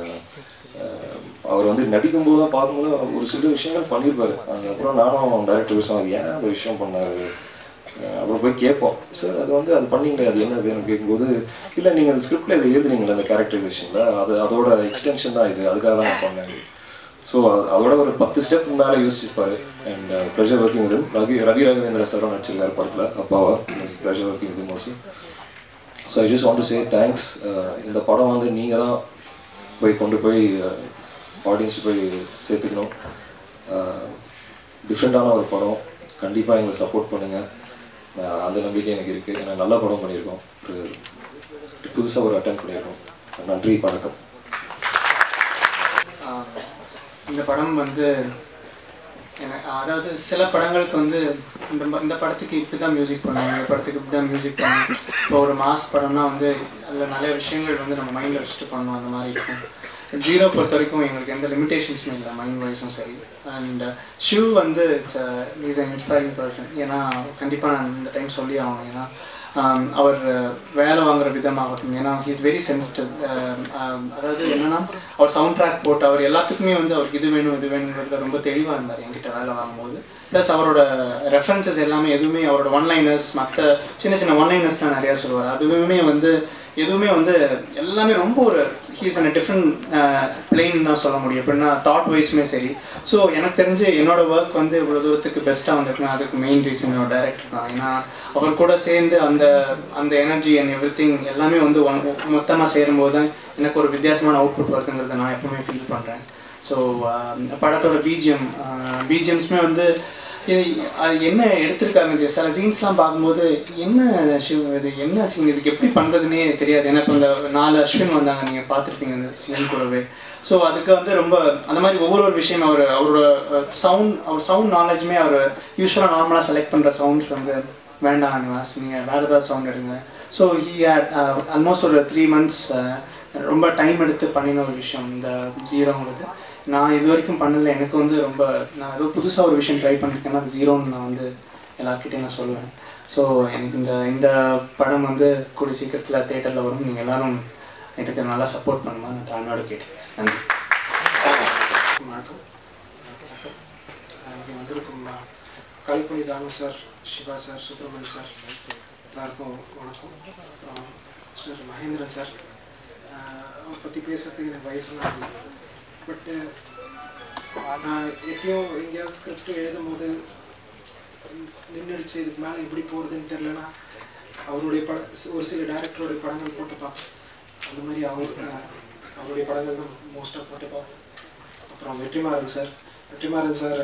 அவர் வந்து நடிக்கும்போது தான் பார்க்கும்போது ஒரு சில விஷயங்கள் பண்ணியிருப்பாரு அதுக்கப்புறம் நானும் டைரக்டர் பேசுவேன் ஏன் அந்த விஷயம் பண்ணாரு அஹ் அப்புறம் போய் கேட்போம் சார் அது வந்து அது பண்ணீங்களே அது என்னது எனக்கு கேட்கும்போது இல்லை நீங்கள் அந்த ஸ்கிரிப்டில் இதை எழுதுனீங்களே அந்த கேரக்டரைசேஷனில் அது அதோட எக்ஸ்டென்ஷன் தான் இது அதுக்காக தான் நான் பண்ணேன் ஸோ அதோட ஒரு பத்து ஸ்டெப் மேலே யோசிச்சிருப்பாரு and pleasure working with Ravi Ravi Raghavendra சாரும் நடிச்சிருக்காரு படத்தில் அப்பாவா pleasure working with mostly so I just want to say thanks இந்த படம் வந்து நீங்கள் தான் போய் கொண்டு போய் ஆடியன்ஸ் போய் சேர்த்துக்கணும் டிஃப்ரெண்ட்டான ஒரு படம் கண்டிப்பாக எங்களை சப்போர்ட் பண்ணுங்கள் அந்த நம்பிக்கை எனக்கு இருக்குது ஏன்னா நல்ல படம் பண்ணியிருக்கோம் ஒரு புதுசாக ஒரு அட்டன் பண்ணியிருக்கோம் நன்றி வணக்கம் ஆஹ் இந்த படம் வந்து எனக்கு அதாவது சில படங்களுக்கு வந்து இந்த ம- இந்த படத்துக்கு இப்படி தான் மியூசிக் பண்ணுவாங்க இந்த படத்துக்கு இப்படி தான் மியூசிக் பண்ணுவோம் இப்போ ஒரு மாஸ் படம்னா வந்து அதில் நிறைய விஷயங்கள் வந்து நம்ம மைண்டில் வச்சுட்டு பண்ணணும் அந்த மாதிரி இருக்கும் ஜீரோ பொறுத்த வரைக்கும் எங்களுக்கு எந்த லிமிடேஷன்ஸுமே இல்லை மைண்ட் வைஸும் சரி அண்ட் ஷிவ் வந்து it's is a inspiring person ஏன்னா கண்டிப்பாக நான் இந்த டைம் சொல்லி ஆகணும் ஏன்னா ஆம், அவர் அஹ், வேலை வாங்குற விதமாகட்டும் ஏன்னா ஹீஸ் வெரி சென்சிட்டிவ் அதாவது என்னன்னா அவர் சவுண்ட் ட்ராக் போட்டு அவர் எல்லாத்துக்குமே வந்து அவருக்கு இது வேணும் இது வேணுங்கிறதுல ரொம்ப தெளிவாக இருந்தார் என்கிட்ட வேலை வாங்கும்போது ப்ளஸ் அவரோட ரெஃபரன்சஸ் எல்லாமே எதுவுமே அவரோட ஒன் லைனர்ஸ் மற்ற சின்ன சின்ன ஒன் லைனர்ஸ்லாம் நிறையா சொல்லுவார் அதுவுமே வந்து எதுவுமே வந்து எல்லாமே ரொம்ப ஒரு ஹீஸ் அன் டிஃப்ரெண்ட் பிளெயின் தான் சொல்ல முடியும் எப்படின்னா தாட் வைஸுமே சரி ஸோ எனக்கு தெரிஞ்சு என்னோட ஒர்க் வந்து இவ்வளோ தூரத்துக்கு பெஸ்ட்டாக வந்திருக்குன்னா அதுக்கு மெயின் ரீசன் என்னோட டேரக்டர் தான் ஏன்னா அவர் கூட சேர்ந்து அந்த அந்த எனர்ஜி அண்ட் எவ்ரி திங் எல்லாமே வந்து ஒன் மொத்தமாக சேரும்போது தான் எனக்கு ஒரு வித்தியாசமான அவுட்புட் வருதுங்கிறத நான் எப்பவுமே ஃபீல் பண்ணுறேன் ஸோ படத்தோட பிஜிஎம் பிஜிஎம்ஸுமே வந்து இது அது என்ன எடுத்திருக்காங்க இது சில சீன்ஸ்லாம் பார்க்கும்போது என்ன ஷிவ் இது என்ன சீன் இதுக்கு எப்படி பண்ணுறதுனே தெரியாது ஏன்னா இப்போ இந்த நாலு அஸ்வின் வந்தாங்க நீங்கள் பார்த்துருப்பீங்க அந்த சீன் கூடவே ஸோ அதுக்கு வந்து ரொம்ப அந்த மாதிரி ஒவ்வொரு ஒரு விஷயம் அவர் அவரோட சவுண்ட் அவர் சவுண்ட் நாலேஜுமே அவர் யூஸ்வலாக நார்மலாக செலக்ட் பண்ணுற சவுண்ட்ஸ் வந்து வேண்டாம் நிவாஸ் நீங்கள் வேறு ஏதாவது சவுண்ட் எடுங்க ஸோ ஹீ ஹேட் ஆல்மோஸ்ட் ஒரு த்ரீ மந்த்ஸ் ரொம்ப டைம் எடுத்து பண்ணின ஒரு விஷயம் இந்த ஜீரோங்கிறது நான் இது வரைக்கும் பண்ணல எனக்கு வந்து ரொம்ப நான் ஏதோ புதுசாக ஒரு விஷயம் ட்ரை பண்ணியிருக்கேன்னா அது ஜீரோன்னு நான் வந்து எல்லாருக்கிட்டையும் நான் சொல்லுவேன் ஸோ எனக்கு இந்த இந்த படம் வந்து கூடிய சீக்கிரத்தில் தேட்டரில் வரும் நீங்கள் எல்லாரும் இதுக்கு நல்லா சப்போர்ட் பண்ணுமா நான் தாழ்மையோடு கேட்டேன் நன்றி வணக்கம் வணக்கம் இங்கே வந்திருக்கும் அஹ், Kalaippuli Thanu sir Siva sir Subramaniya sir எல்லாருக்கும் வணக்கம் அப்புறம் மிஸ்டர் மகேந்திரன் சார் அஹ், அவரை பற்றி பேசுறதுக்கு எனக்கு வயசுலாம் இல்லை பட்டு நான் எப்பயும் எங்கேயாவது ஸ்கிரிப்ட் எழுதும் போது நின்றுடுச்சு இதுக்கு மேலே எப்படி போகிறதுன்னு தெரிலனா அவருடைய பட ஒரு சில டேரக்டருடைய படங்கள் போட்டு பார்ப்பேன் அந்த மாதிரி அவர் அஹ், அவருடைய படங்கள் தான் மோஸ்ட்டாக போட்டு பார்ப்பேன் அப்புறம் வெற்றிமாறன் சார் வெற்றிமாறன் சார்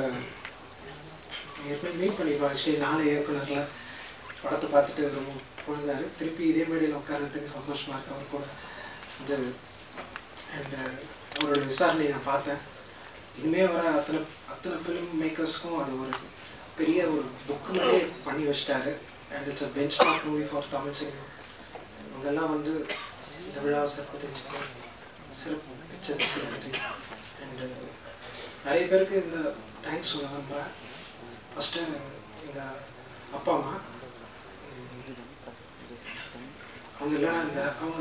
எப்படி மீட் பண்ணிருக்கோம் ஆக்சுவலி நாலு இயக்குனரில் படத்தை பார்த்துட்டு ரொம்ப புகழ்ந்தாரு திருப்பி இதே மேடையில் உட்கார்றதுக்கு சந்தோஷமா இருக்கு அவர் கூட இது அண்ட் அவரோட விசாரணையை நான் பார்த்தேன் இனிமே வர அத்தனை அத்தனை ஃபிலிம் மேக்கர்ஸ்க்கும் அது ஒரு பெரிய ஒரு புக்கு மாதிரியே பண்ணி வச்சிட்டாரு and it's a benchmark movie for Tamil cinema இவங்கெல்லாம் வந்து இந்த விழாவை சிறப்பிச்சு சிறப்பு வச்சதுக்கு நன்றி அண்டு நிறைய பேருக்கு இந்த தேங்க்ஸ் சொல்ல விரும்புகிறேன் ஃபஸ்ட்டு எங்கள் அப்பா அம்மா உம், அவங்க இல்லைன்னா இந்த அவங்க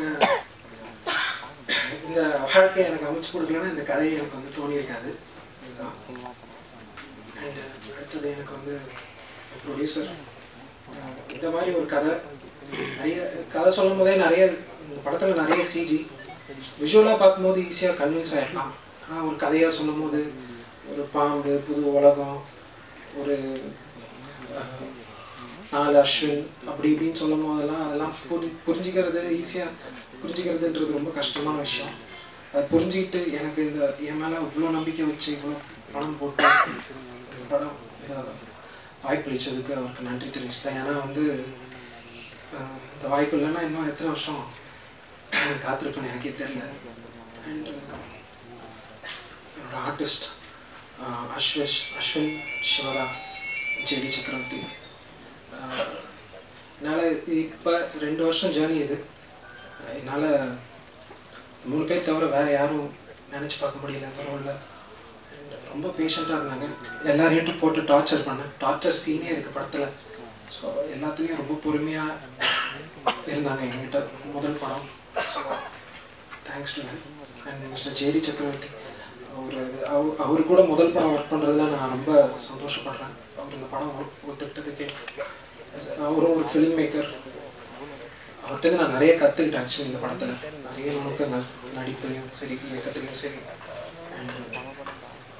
இந்த வாழ்க்கையை எனக்கு அமைச்சு கொடுக்கலன்னா இந்த கதையை எனக்கு வந்து தோணியிருக்காது இதுதான் அண்டு அடுத்தது எனக்கு வந்து ப்ரொடியூசர் இந்த மாதிரி ஒரு கதை நிறைய கதை சொல்லும் போதே நிறைய இந்த படத்தில் நிறைய சிஜி விஷுவலாக பார்க்கும்போது ஈஸியாக கன்வின்ஸ் ஆகிடலாம் ஆனால் ஒரு கதையாக சொல்லும் போது ஒரு பாம்பு புது உலகம் ஒரு அஹ், நாலு அஸ்வின் அப்படி இப்படின்னு சொல்லும் போதெல்லாம் அதெல்லாம் புரி புரிஞ்சிக்கிறது ஈஸியாக புரிஞ்சிக்கிறதுன்றது ரொம்ப கஷ்டமான விஷயம் அது புரிஞ்சுக்கிட்டு எனக்கு இந்த என் மேலே இவ்வளோ நம்பிக்கை வச்சு இவ்வளோ பணம் போட்டு இந்த படம் இந்த வாய்ப்பு அளித்ததுக்கு அவருக்கு நன்றி தெரிவிச்சுக்கிறேன் ஏன்னா வந்து அஹ், இந்த வாய்ப்பு இல்லைன்னா இன்னும் எத்தனை வருஷம் நான் காத்திருப்பேன்னு எனக்கே தெரியல அண்ட் என்னோட ஆர்டிஸ்ட் அஸ்விஷ் அஸ்வின் சிவரா ஜெடி சக்கரவர்த்தி அஹ், என்னால் இப்போ ரெண்டு வருஷம் ஜேர்னி இது என்னால் மூணு பேர் தவிர வேறு யாரும் நினச்சி பார்க்க முடியல இந்த ரோலில் ரொம்ப பேஷண்ட்டாக இருந்தாங்க எல்லாரையும் போட்டு டார்ச்சர் பண்ணேன் டார்ச்சர் சீனே இருக்குது படத்தில் ஸோ எல்லாத்துலேயும் ரொம்ப பொறுமையாக இருந்தாங்க என்கிட்ட முதல் படம் so thanks to and mister JD Chakravarthy அவர் அவ அவர் கூட முதல் படம் ஒர்க் பண்ணுறதுல நான் ரொம்ப சந்தோஷப்படுறேன் அவர் இந்த படம் ஒ- ஒத்துக்கிட்டதுக்கே அவரும் ஒரு ஃபிலிம் மேக்கர் அவர்கிட்ட நான் நிறைய கற்றுக்கிட்டேன் ஆக்சுவலி இந்த படத்தில் நிறைய நுணுக்கங்கள் நடிப்புலையும் சரி இயக்கத்துலையும் சரி அண்ட்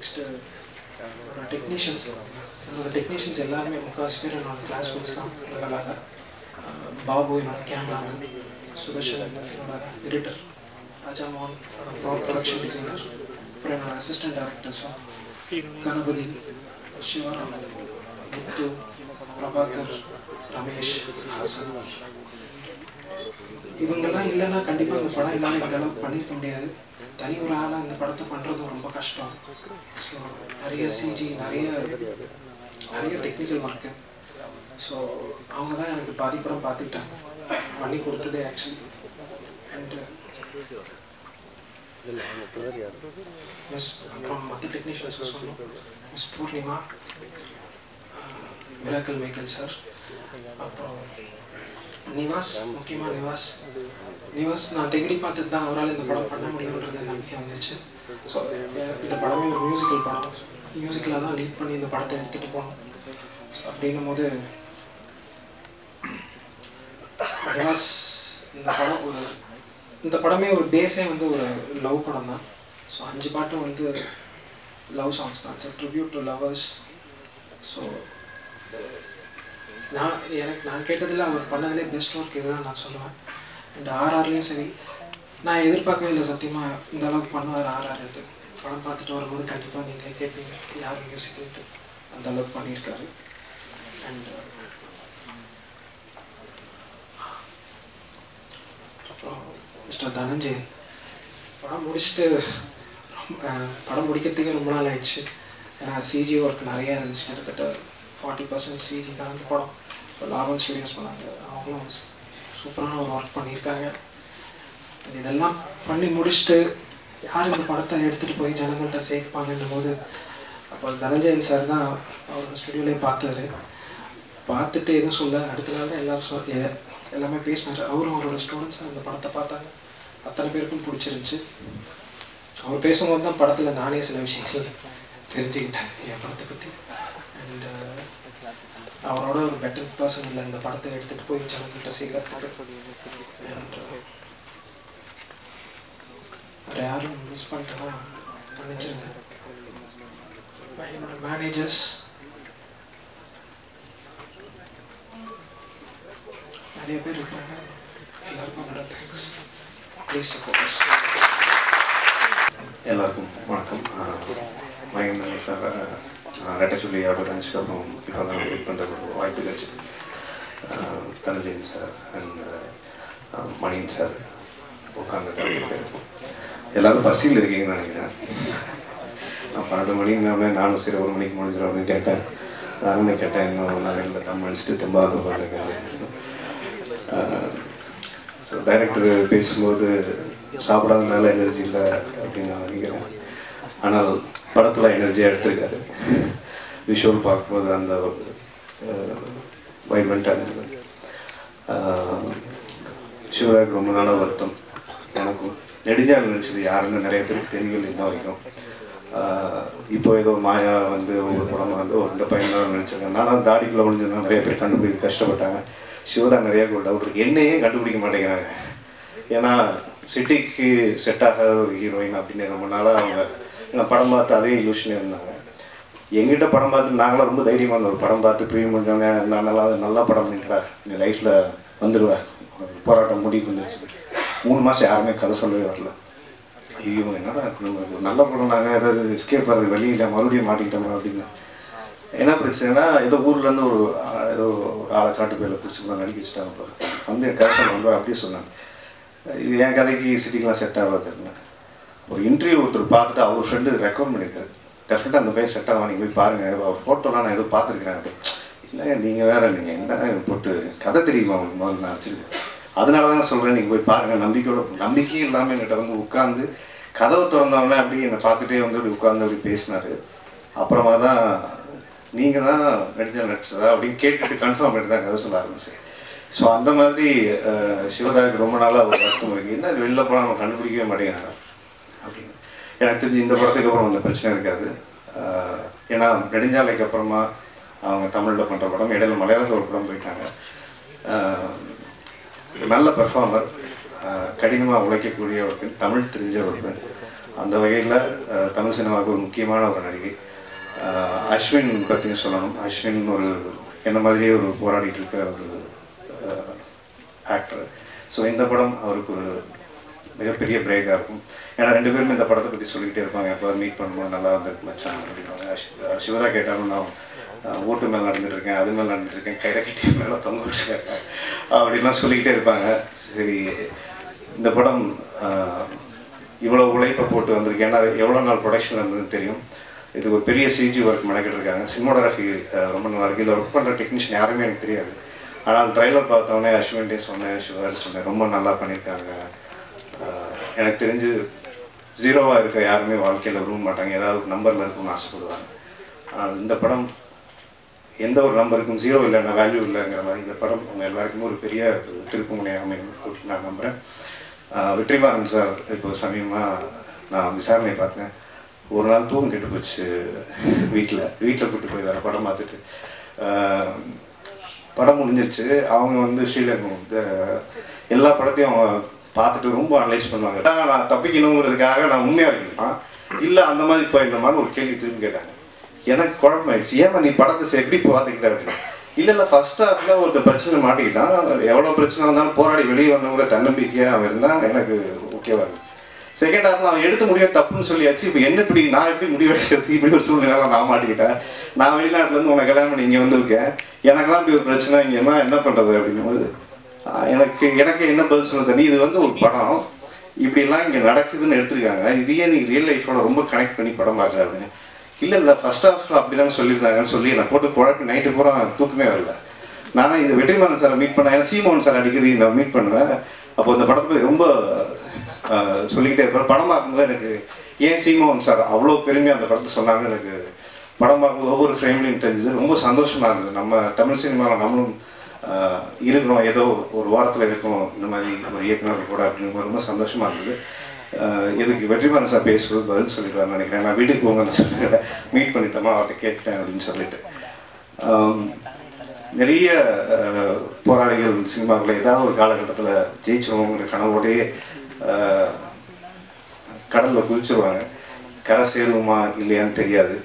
நெக்ஸ்ட்டு என்னோட டெக்னீஷியன்ஸ் என்னோட டெக்னீஷியன்ஸ் எல்லாருமே முக்கால்வாசி பேர் என்னோட கிளாஸ்மேட்ஸ் தான் உலகளாக பாபு என்னோட கேமராமேன் சுதர்ஷன் என்னோட எடிட்டர் ராஜா மோகன் என்னோட ப்ரொடக்ஷன் டிசைனர் அப்புறம் என்னோட அசிஸ்டன்ட் டேரக்டர்ஸும் கணபதி சிவராம் முத்து பிரபாகர் ரமேஷ் ஹாசன் இவங்கெல்லாம் இல்லைன்னா கண்டிப்பாக இந்த படம் எல்லாம் இந்த அளவுக்கு பண்ணியிருக்க முடியாது தனி ஒரு ஆளாக இந்த படத்தை பண்ணுறதும் ரொம்ப கஷ்டம் ஸோ நிறைய சிஜி நிறைய நிறைய டெக்னிக்கல் ஒர்க்கு ஸோ அவங்க தான் எனக்கு பாதி படம் பார்த்துக்கிட்டாங்க பண்ணி கொடுத்ததே ஆக்சுவலி அண்டு மிஸ் அப்புறம் மற்ற டெக்னீஷியன்ஸும் சொல்லணும் miss Poornima Miracle Michael sir அப்புறம் நிவாஸ் முக்கியமாக நிவாஸ் நிவாஸ் நான் தேடி பார்த்துட்டு தான் அவரால் இந்த படம் பண்ண முடியுன்றது நம்பிக்கை வந்துச்சு ஸோ இந்த படமே ஒரு மியூசிக்கல் படம் மியூசிக்கலாக தான் லீட் பண்ணி இந்த படத்தை எடுத்துகிட்டு போனோம் ஸோ அப்படின்னும் போது நிவாஸ் இந்த படம் ஒரு இந்த படமே ஒரு பேஸே வந்து ஒரு லவ் படம் தான் ஸோ அஞ்சு பாட்டும் வந்து லவ் சாங்ஸ் தான் it's tribute to lovers so நான் எனக்கு நான் கேட்டதில் அவர் பண்ணதிலே பெஸ்ட் ஒர்க் இதுதான் நான் சொல்லுவேன் அண்ட் ஆர்ஆர்லேயும் சரி நான் எதிர்பார்க்கவே இல்லை சத்தியமாக இந்த அளவுக்கு பண்ணுவார் ஆர்ஆர் இது படம் பார்த்துட்டு வரும்போது கண்டிப்பாக நீங்களே கேட்பீங்க யார் மியூசிக்ன்ட்டு அந்த அளவுக்கு பண்ணியிருக்காரு அண்ட் அப்புறம் மிஸ்டர் தனஞ்சயன் படம் முடிச்சுட்டு ரொம்ப படம் முடிக்கிறதுக்கே ரொம்ப நாள் ஆயிடுச்சு ஏன்னா சிஜி ஒர்க் நிறைய இருந்துச்சு கிட்டத்தட்ட ஃபார்ட்டி பர்சன்ட் சிஜி தான் அந்த படம் இப்போ லாபன் ஸ்டுடியோஸ் பண்ணாங்க அவங்களும் சூப்பரான ஒரு ஒர்க் பண்ணியிருக்காங்க இதெல்லாம் பண்ணி முடிச்சுட்டு யார் இந்த படத்தை எடுத்துகிட்டு போய் ஜனங்கள்கிட்ட சேர்ப்பாங்கன்னும் போது அப்போ தனஞ்சயன் சார் தான் அவரோட ஸ்டுடியோலேயே பார்த்தாரு பார்த்துட்டு எதுவும் சொல்ல அடுத்த நாள் தான் எல்லாரும் சொல் எ- எல்லாமே பேசினார் அவரும் அவரோட ஸ்டூடெண்ட்ஸ் தான் இந்த படத்தை பார்த்தாங்க அத்தனை பேருக்கும் பிடிச்சிருந்துச்சு அவர் பேசும்போது தான் படத்தில் நானே சில விஷயங்கள் தெரிஞ்சுக்கிட்டேன் என் படத்தை பற்றி அண்ட் அவரோட ஒரு பெட்டர் பர்சன் இல்லை இந்த படத்தை எடுத்துகிட்டு போய் ஜனங்கள்கிட்ட சேர்க்கறதுக்கு அண்ட் வேறு யாரும் மிஸ் பண்ணிட்டேன்னா மன்னிச்சிருங்க என்னோட மேனேஜர்ஸ் நிறைய பேர் இருக்காங்க எல்லாருக்கும் என்னோட தேங்க்ஸ் ப்ளீஸ் சப்போர்ட் எல்லாருக்கும் வணக்கம் மகேந்திரன் சார் ரெட்டை சொல்லி அட்வர்டைஸ்க்கு அப்புறம் இப்போ தான் வெயிட் பண்ணுறது ஒரு வாய்ப்பு கிடைச்சிது தனஞ்சயன் சார் அண்ட் மணின் சார் உட்காந்துட்டு எல்லாரும் பசியில் இருக்கீங்கன்னு நினைக்கிறேன் நான் பன்னெண்டு மணிக்கு நானும் சரி ஒரு மணிக்கு முடிஞ்சிடும் அப்படின்னு கேட்டேன் நானும் கேட்டேன் இன்னும் நகையில் தம் அடிச்சுட்டு திரும்பாத உட்காந்துருக்கேன் ஸோ டைரக்டர் பேசும்போது சாப்பிடாதனால எனர்ஜி இல்லை அப்படின்னு நான் நினைக்கிறேன் ஆனால் படத்தில் எனர்ஜியாக எடுத்திருக்காரு விஷுவல் பார்க்கும்போது அந்த வைப்ரண்ட்டாக இருந்தது சிவராக்கு ரொம்ப நாளாக வருத்தம் எனக்கும் நெடுஞ்சால் நினச்சது யாருன்னு நிறைய பேருக்கு தெரியவில்லை இன்ன வரைக்கும் ஆஹ் இப்போ ஏதோ மாயா வந்து ஒவ்வொரு படமாக வந்து "ஓ, இந்த பையன் தான் நினச்சிருக்கேன் நானும் தாடிக்குள்ளே ஒழிஞ்சதுனா நிறைய பேர் கண்டுபிடிக்க கஷ்டப்பட்டாங்க சிவதா நிறைய ஒரு டவுட் இருக்கு என்னையே கண்டுபிடிக்க மாட்டேங்கிறாங்க ஏன்னா சிட்டிக்கு செட் ஆகாத ஒரு ஹீரோயின் அப்படின்னு ரொம்ப நாளாக அவங்க நான் படம் பார்த்து அதே இலூஷனே இருந்தாங்க எங்கிட்ட படம் பார்த்து நாங்களாம் ரொம்ப தைரியமாக இருந்தோம் ஒரு படம் பார்த்து ப்ரீ முடிஞ்சவங்க நான் நல்லா நல்லா படம் பண்ணிட்டா நீ லைஃப்பில் வந்துடுவேன் போராட்டம் முடிவுக்கு வந்துருச்சு மூணு மாதம் யாருமே கதை சொல்லவே வரல ஐயோ என்னடா இப்படி ஒரு நல்ல படம் நாங்கள் ஏதாவது எஸ்கேப் ஆகிறது வெளியில் மறுபடியும் மாட்டிக்கிட்டோமா அப்படின்னு என்ன பிரச்சனைனா ஏதோ ஊர்லேருந்து ஒரு ஆ- ஏதோ ஒரு ஆளை காட்டு பேரில் பிடிச்சி கூட நடிக்க வச்சுட்டாங்க பாரு வந்து என் கதை வந்தார் அப்படியே சொன்னாங்க இது என் கதைக்கு சிட்டிக்கெலாம் செட் ஆகாதுன்னு ஒரு இன்டர்வியூ ஒருத்தர் பார்த்துட்டு அவர் ஃப்ரெண்டு ரெக்கமெண்ட் பண்ணியிருக்காரு டெஃபினட்டாக அந்த பையன் செட் ஆகும் நீங்கள் போய் பாருங்கள் அவர் ஃபோட்டோலாம் நான் ஏதோ பார்த்துருக்கிறேன் அப்படி இல்லைங்க நீங்கள் வேற நீங்கள் என்ன போட்டு கதை தெரியுமா உங்களுக்கு முதல்ல நான் வச்சுருக்கேன் அதனால தான் சொல்கிறேன் நீங்கள் போய் பாருங்கள் நம்பிக்கையோட நம்பிக்கையும் இல்லாமல் என்கிட்ட வந்து உட்காந்து கதவை திறந்தவொடனே அப்படியே என்னை பார்த்துட்டே வந்து அப்படி உட்காந்து அப்படி பேசினாரு அப்புறமா தான் நீங்கள் தான் நடிச்ச நடிச்சதா அப்படின்னு கேட்டுட்டு கன்ஃபார்ம் பண்ணி தான் கதை சொல்ல ஆரம்பிச்சேன் ஸோ அந்த மாதிரி அஹ், சிவதாக்கு ரொம்ப நாளாக ஒரு வருத்தம் இருக்கு என்ன இது வெளில போனால் நம்ம கண்டுபிடிக்கவே மாட்டேங்கிறாங்க அப்படின்னு எனக்கு தெரிஞ்சு இந்த படத்துக்கு அப்புறம் அந்த பிரச்சனை இருக்காது அஹ், ஏன்னா நெடுஞ்சாலைக்கு அப்புறமா அவங்க தமிழில் பண்ணுற படம் இடையில மலையாளத்தில் ஒரு படம் போயிட்டாங்க அஹ், நல்ல பெர்ஃபார்மர் கடினமாக உழைக்கக்கூடிய ஒரு பெண் தமிழ் தெரிஞ்ச ஒரு பெண் அந்த வகையில் தமிழ் சினிமாவுக்கு ஒரு முக்கியமான ஒரு நடிகை அஹ், அஸ்வின் பற்றி சொல்லணும் அஸ்வின் ஒரு என்ன மாதிரியே ஒரு போராடிட்டு இருக்க ஒரு ஆக்டர் ஸோ இந்த படம் அவருக்கு ஒரு மிகப்பெரிய பிரேக்காக இருக்கும் ஏன்னா ரெண்டு பேரும் இந்த படத்தை பற்றி சொல்லிக்கிட்டே இருப்பாங்க எப்போது மீட் பண்ணும்போது நல்லா வந்திருக்கு மச்சான் அப்படின்வாங்க ஷி- அஹ் சிவதா கேட்டாலும் நான் அஹ், ஓட்டு மேலே நடந்துட்டு இருக்கேன் அது மேலே நடந்துட்டு இருக்கேன் கயிறை கட்டி மேலே தொங்க வச்சுருக்கேன் அப்படின்லாம் சொல்லிக்கிட்டே இருப்பாங்க சரி இந்த படம் அஹ், இவ்வளோ உழைப்பை போட்டு வந்திருக்கு ஏன்னா எவ்வளோ நாள் ப்ரொடக்ஷன் இருந்ததுன்னு தெரியும் இது ஒரு பெரிய சிஜி ஒர்க் மெனக்கிட்டு இருக்காங்க சினிமோகிராஃபி ரொம்ப நல்லா இருக்குது இதில் ஒர்க் பண்ணுற டெக்னீஷியன் யாருமே எனக்கு தெரியாது ஆனால் ட்ரைலர் பார்த்தோன்னே அஸ்வின்டே சொன்னேன் சிவாரி சொன்னேன் ரொம்ப நல்லா பண்ணியிருக்காங்க ஆஹ் எனக்கு தெரிஞ்சு ஜீரோவாக இருக்க யாருமே வாழ்க்கையில் விரும்ப மாட்டாங்க ஏதாவது ஒரு நம்பரில் இருக்கும்னு ஆசைப்படுவாங்க ஆனால் இந்த படம் எந்த ஒரு நம்பருக்கும் ஜீரோ இல்லைன்னா வேல்யூ இல்லைங்கிற மாதிரி இந்த படம் உங்கள் எல்லாருக்குமே ஒரு பெரிய திருப்பு முனை அமையும் அப்படின்னு நான் நம்புகிறேன் ஆஹ் வெற்றிமாறன் சார் இப்போ சமீபமாக நான் விசாரணை பார்த்தேன் ஒரு நாள் தூக்கம் கெட்டு போச்சு வீட்டில் வீட்டில் கூட்டு போய் வேறு படம் பார்த்துட்டு ஆஹ் படம் முடிஞ்சிருச்சு அவங்க வந்து ஸ்ரீலங்கம் வந்து எல்லா படத்தையும் அவங்க பார்த்துட்டு ரொம்ப அனலைஸ் பண்ணுவாங்க "அதான் நான் தப்பிக்கணுங்கிறதுக்காக நான் உண்மையாக இருக்கணுமா இல்லை அந்த மாதிரி போயிடணுமான்னு ஒரு கேள்வி திரும்பி கேட்டாங்க எனக்கு குழம்பமாயிடுச்சு ஏமா நீ படத்தை சரி எப்படி பார்த்துக்கிட்ட அப்படின்னு இல்லை இல்லை ஃபர்ஸ்ட் ஹாஃபில் ஒரு பிரச்சனை மாட்டிக்கிட்டான் எவ்வளோ பிரச்சனை இருந்தாலும் போராடி வெளியே வரணுங்கிற தன்னம்பிக்கையாக அவன் இருந்தால் எனக்கு ஓகேவா இருக்கு செகண்ட் ஹாஃப்ல அவன் எடுத்த முடிவு தப்புன்னு சொல்லியாச்சு இப்போ என்ன இப்படி நான் எப்படி முடிவு எடுக்கிறது இப்படி ஒரு சூழ்நிலை நான் மாட்டிக்கிட்டேன் நான் வெளிநாட்டுல இருந்து உனக்கு கல்யாணம் பண்ணி இங்கே வந்திருக்கேன் எனக்கெல்லாம் இப்படி ஒரு பிரச்சனை இங்கே என்ன என்ன பண்ணுறது அப்படின்னும் போது ஆஹ் எனக்கு எனக்கு என்ன பதில் சொல்ல தெரியும் இது வந்து ஒரு படம் இப்படிலாம் இங்கே நடக்குதுன்னு எடுத்திருக்காங்க இதையே நீ ரியல் லைஃபோட ரொம்ப கனெக்ட் பண்ணி படம் பார்க்குறாரு இல்லை இல்லை ஃபர்ஸ்ட் ஹாஃப் அப்படி தான் சொல்லியிருந்தாங்கன்னு சொல்லி என்னை போட்டு குழப்பி நைட்டு பூரா தூக்கமே வரல நானும் இந்த வெற்றிமாறன் சாரை மீட் பண்ணேன் ஏன்னா சீமோகன் சார் அடிக்கடி நான் மீட் பண்ணுவேன் அப்போ இந்த படத்தை பத்தி ரொம்ப ஆஹ், சொல்லிக்கிட்டே இருப்பேன் படம் பார்க்கும்போது எனக்கு ஏன் சீமோகன் சார் அவ்வளோ பெருமையாக அந்த படத்தை சொன்னாங்கன்னு எனக்கு படம் பார்க்கும்போது ஒவ்வொரு ஃப்ரேம்லையும் தெரிஞ்சது ரொம்ப சந்தோஷமாக இருந்தது நம்ம தமிழ் சினிமாவில் நம்மளும் ஆஹ், இருக்கிறோம் ஏதோ ஒரு வாரத்தில் இருக்கோம் இந்த மாதிரி ஒரு இயக்குனர் கூட அப்படின்னு ரொம்ப சந்தோஷமாக இருந்தது ஆஹ், இதுக்கு வெற்றிமாறன் சார் பேசுவது பதில் சொல்லிடுவார்னு நினைக்கிறேன் நான் வீட்டுக்கு போங்கன்னு சொல்லி மீட் பண்ணிட்டோமா அவர்கிட்ட கேட்டேன் அப்படின்னு சொல்லிட்டு ஆம், நிறைய அஹ், போராளிகள் சினிமாவில் ஏதாவது ஒரு காலகட்டத்தில் ஜெயிச்சிருவோங்கிற கனவோடயே அஹ், கடல்ல குதிச்சிருவாங்க கரை சேருவோமா இல்லையான்னு தெரியாது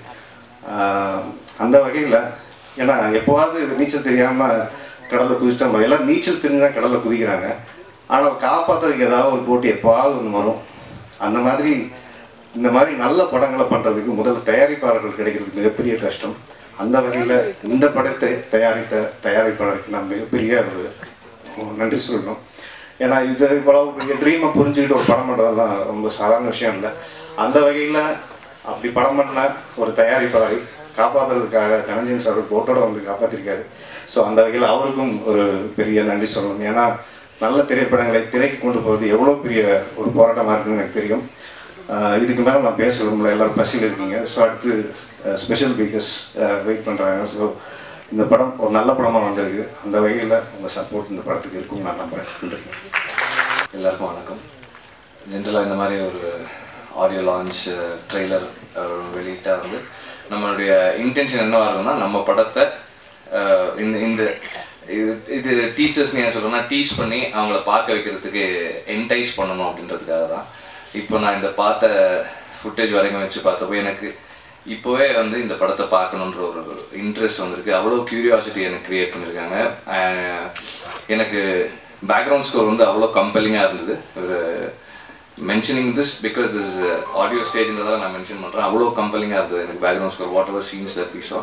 ஆஹ் அந்த வகையில் ஏன்னா எப்போவாவது நீச்சல் தெரியாமல் கடலில் குதிச்சிட்டா எல்லாம் நீச்சல் தெரிஞ்சா கடலில் குதிக்கிறாங்க ஆனால் காப்பாற்றுறதுக்கு ஏதாவது ஒரு போட்டி எப்போவாவது ஒன்று வரும் அந்த மாதிரி இந்த மாதிரி நல்ல படங்களை பண்ணுறதுக்கு முதல்ல தயாரிப்பாளர்கள் கிடைக்கிறது மிகப்பெரிய கஷ்டம் அந்த வகையில் இந்த படத்தை தயாரித்த தயாரிப்பாளருக்கு நான் மிகப்பெரிய ஒரு நன்றி சொல்லணும் ஏன்னா இது இவ்வளவு பெரிய ட்ரீமை புரிஞ்சுக்கிட்டு ஒரு படம் பண்ணுறதுலாம் ரொம்ப சாதாரண விஷயம் இல்லை அந்த வகையில் அப்படி படம் பண்ண ஒரு தயாரிப்பாளரை காப்பாற்றுறதுக்காக தனஞ்சன் சார் போட்டோட வந்து காப்பாற்றிருக்காரு ஸோ அந்த வகையில் அவருக்கும் ஒரு பெரிய நன்றி சொல்லணும் ஏன்னா நல்ல திரைப்படங்களை திரைக்கு கொண்டு போகிறது எவ்வளோ பெரிய ஒரு போராட்டமாக இருக்குன்னு எனக்கு தெரியும் ஆஹ் இதுக்கு மேலே நான் பேச விரும்பல எல்லாரும் பசியில் இருக்கீங்க ஸோ அடுத்து ஸ்பெஷல் பீக்கர்ஸ் வெயிட் பண்ணுறாங்க ஸோ இந்த படம் ஒரு நல்ல படமாக வந்திருக்கு அந்த வகையில் உங்கள் சப்போர்ட் இந்த படத்துக்கு இருக்கும் நான் நம்புறேன் நன்றி எல்லாருக்கும் வணக்கம் ஜென்ரலாக இந்த மாதிரி ஒரு ஆடியோ லான்ச் ட்ரெய்லர் வெளியிட்டால் வந்து நம்மளுடைய இன்டென்ஷன் என்னவா இருக்கும்னா நம்ம படத்தை அஹ், இந்த இந்த இது இது டீச்சர்ஸ்னு ஏன் சொல்கிறேன்னா டீஸ் பண்ணி அவங்கள பார்க்க வைக்கிறதுக்கு என்டைஸ் பண்ணணும் அப்படின்றதுக்காக தான் இப்போ நான் இந்த பார்த்த ஃபுட்டேஜ் வரைக்கும் வச்சு பார்த்தப்போ எனக்கு இப்போவே வந்து இந்த படத்தை பார்க்கணுன்ற ஒரு இன்ட்ரெஸ்ட் வந்திருக்கு அவ்வளோ க்யூரியாசிட்டி எனக்கு க்ரியேட் பண்ணியிருக்காங்க அஹ், எனக்கு பேக்ரவுண்ட் ஸ்கோர் வந்து அவ்வளோ கம்பெல்லிங்காக இருந்தது ஒரு mentioning this because this audio ஸ்டேஜ்ன்றதால நான் மென்ஷன் பண்ணுறேன் அவ்வளோ கம்பெல்லிங்காக இருந்தது எனக்கு background score whatever scenes that பீஸோ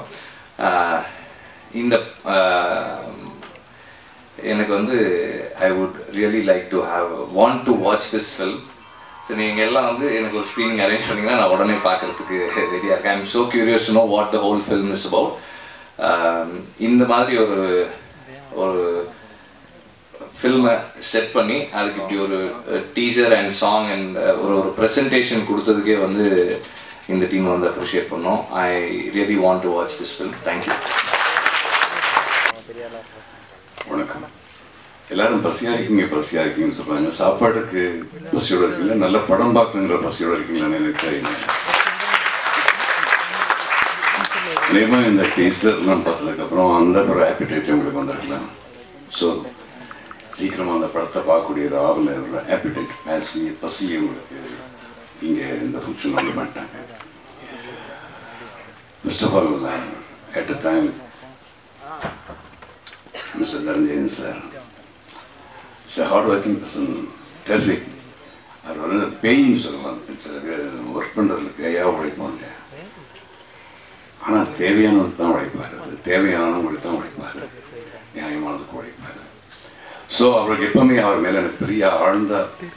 இந்த ஆஹ், எனக்கு வந்து I would really like to have want to watch this film so நீங்கள் எல்லாம் வந்து எனக்கு ஒரு ஸ்க்ரீனிங் அரேஞ்ச் பண்ணிங்கன்னா நான் உடனே பார்க்குறதுக்கு ரெடியாக இருக்கேன் I'm so curious to know what the whole film is about இந்த மாதிரி ஒரு ஒரு ஃபில்மை செட் பண்ணி அதுக்கு இப்படி ஒரு டீசர் அண்ட் சாங் அண்ட் ஒரு ஒரு ப்ரெசன்டேஷன் கொடுத்ததுக்கே வந்து இந்த டீமை வந்து அப்ரிஷியேட் பண்ணோம் I really want to watch this film thank you வணக்கம் எல்லாரும் பசியா இருக்கீங்க பசியா இருக்கீங்கன்னு சொல்றாங்க சாப்பாட்டுக்கு பசியோட இருக்கீங்களா நல்ல படம் பார்க்கணுங்கிற பசியோட இருக்கீங்களான்னு எனக்கு தெரியல நியமா இந்த டீசர்லாம் பார்த்ததுக்கப்புறம் அந்த ஒரு ஆப்பிடைட் உங்களுக்கு வந்திருக்கலாம் ஸோ சீக்கிரமாக அந்த படத்தை பார்க்கக்கூடிய ஒரு ஆவல ஒரு ஆப்பிடைட் பேசி பசி உங்களுக்கு இங்கே இந்த ஃபங்க்ஷன் வந்து பண்ணிட்டாங்க first of all at a time mister Dhananjayan sir it's a hard working person terrific அவர் வந்து பேயின்னு சொல்லலாம் சில பேர் ஒர்க் பண்ணுறதுல பேயாக உழைப்பாங்க ஆனால் தேவையானது தான் உழைப்பார் அது தேவையானவங்களுக்கு தான் உழைப்பார் நியாயமானதுக்கு உழைப்பார் ஸோ அவருக்கு எப்பவுமே அவர் மேலே எனக்கு பெரிய ஆழ்ந்த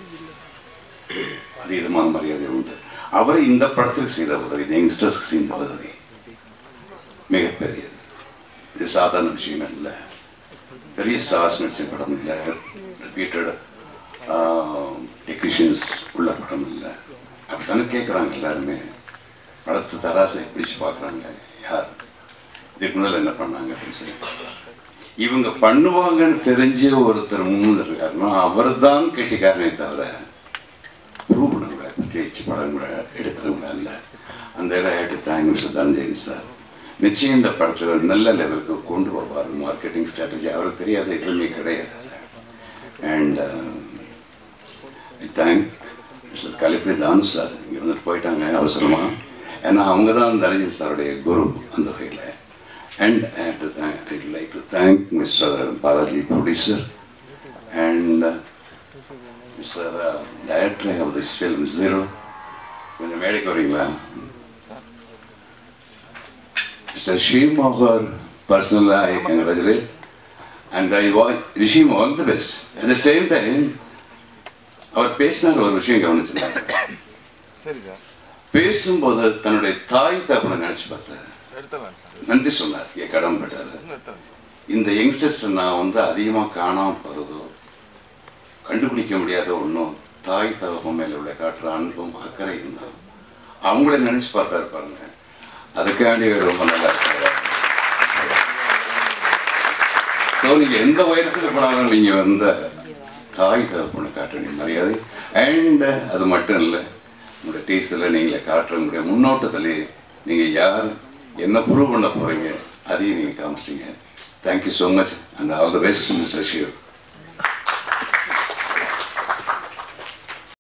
அதீதமான மரியாதை உண்டு அவரை இந்த படத்துக்கு செய்த உதவி இந்த யங்ஸ்டர்ஸ்க்கு செய்த உதவி மிகப்பெரியது இது சாதாரண விஷயம் இல்லை பெரிய ஸ்டார்ஸ் நடிச்ச படம் இல்லை ரிப்பீட்டட் டெக்னீஷியன்ஸ் உள்ள படம் இல்லை அப்படித்தானே கேட்குறாங்க எல்லாருமே படத்தை தராசை பிடிச்சு பார்க்குறாங்க யார் இதுக்கு முன்னால் என்ன பண்ணாங்க அப்படின்னு சொல்லி இவங்க பண்ணுவாங்கன்னு தெரிஞ்ச ஒருத்தர் முன்னில் இருக்காருன்னா அவர் தான் கெட்டிக்காரனே தவிர ப்ரூவ் பண்ணவங்கள பற்றி படங்களை எடுக்கிறவங்கள இல்லை அந்த இடம் எடுத்து தேங்க் மிஸ்டர் தனஞ்சயன் சார் நிச்சயம் இந்த படத்தை நல்ல லெவலுக்கு கொண்டு வருவார் மார்க்கெட்டிங் ஸ்ட்ராட்டஜி அவருக்கு தெரியாத எதுவுமே கிடையாது அண்ட் தேங்க் மிஸ்டர் கலிப்பி தானு சார் இங்கே வந்துட்டு போயிட்டாங்க அவசரமாக ஏன்னா அவங்க தான் தனஞ்சயன் சாருடைய குரு அந்த வகையில் and I to thank I like to thank mister Balaji producer and mister director of this film zero கொஞ்சம் மேடைக்கு வரீங்களா மிஸ்டர் ஷீம் அவர் பர்சனலாக ஐ கங்க்ராச்சுலேட் அண்ட் ஐ வா விஷயம் all the best at the same time அவர் பேசினார் ஒரு விஷயம் கவனிச்சிருந்தாங்க பேசும்போது தன்னுடைய தாய் தகப்பனை நினைச்சு பார்த்தார் நன்றி சொன்னார் என் கடன்பட்டார் இந்த யங்ஸ்டர்ஸ்ட நான் வந்து அதிகமாக காணாமல் போகிறதோ கண்டுபிடிக்க முடியாத ஒன்றும் தாய் தகப்பன் மேல உள்ள காட்டுற அன்பும் அக்கறையும் தான் அவங்கள நினைச்சு பார்த்தா இருப்பாங்க அதுக்காண்டி ரொம்ப நல்லா இருக்காங்க ஸோ நீங்கள் எந்த உயரத்துக்கு போனாலும் நீங்கள் வந்த தாய் தகப்பனை காட்ட வேண்டிய மரியாதை அண்ட் அது மட்டும் இல்லை உங்களுடைய டீசரில் நீங்களே காட்டுற உங்களுடைய முன்னோட்டத்திலே நீங்கள் யார் என்ன ப்ரூவ் பண்ண போகிறீங்க அதையும் நீங்கள் காமிச்சிட்டீங்க thank you so much and all the best mister sure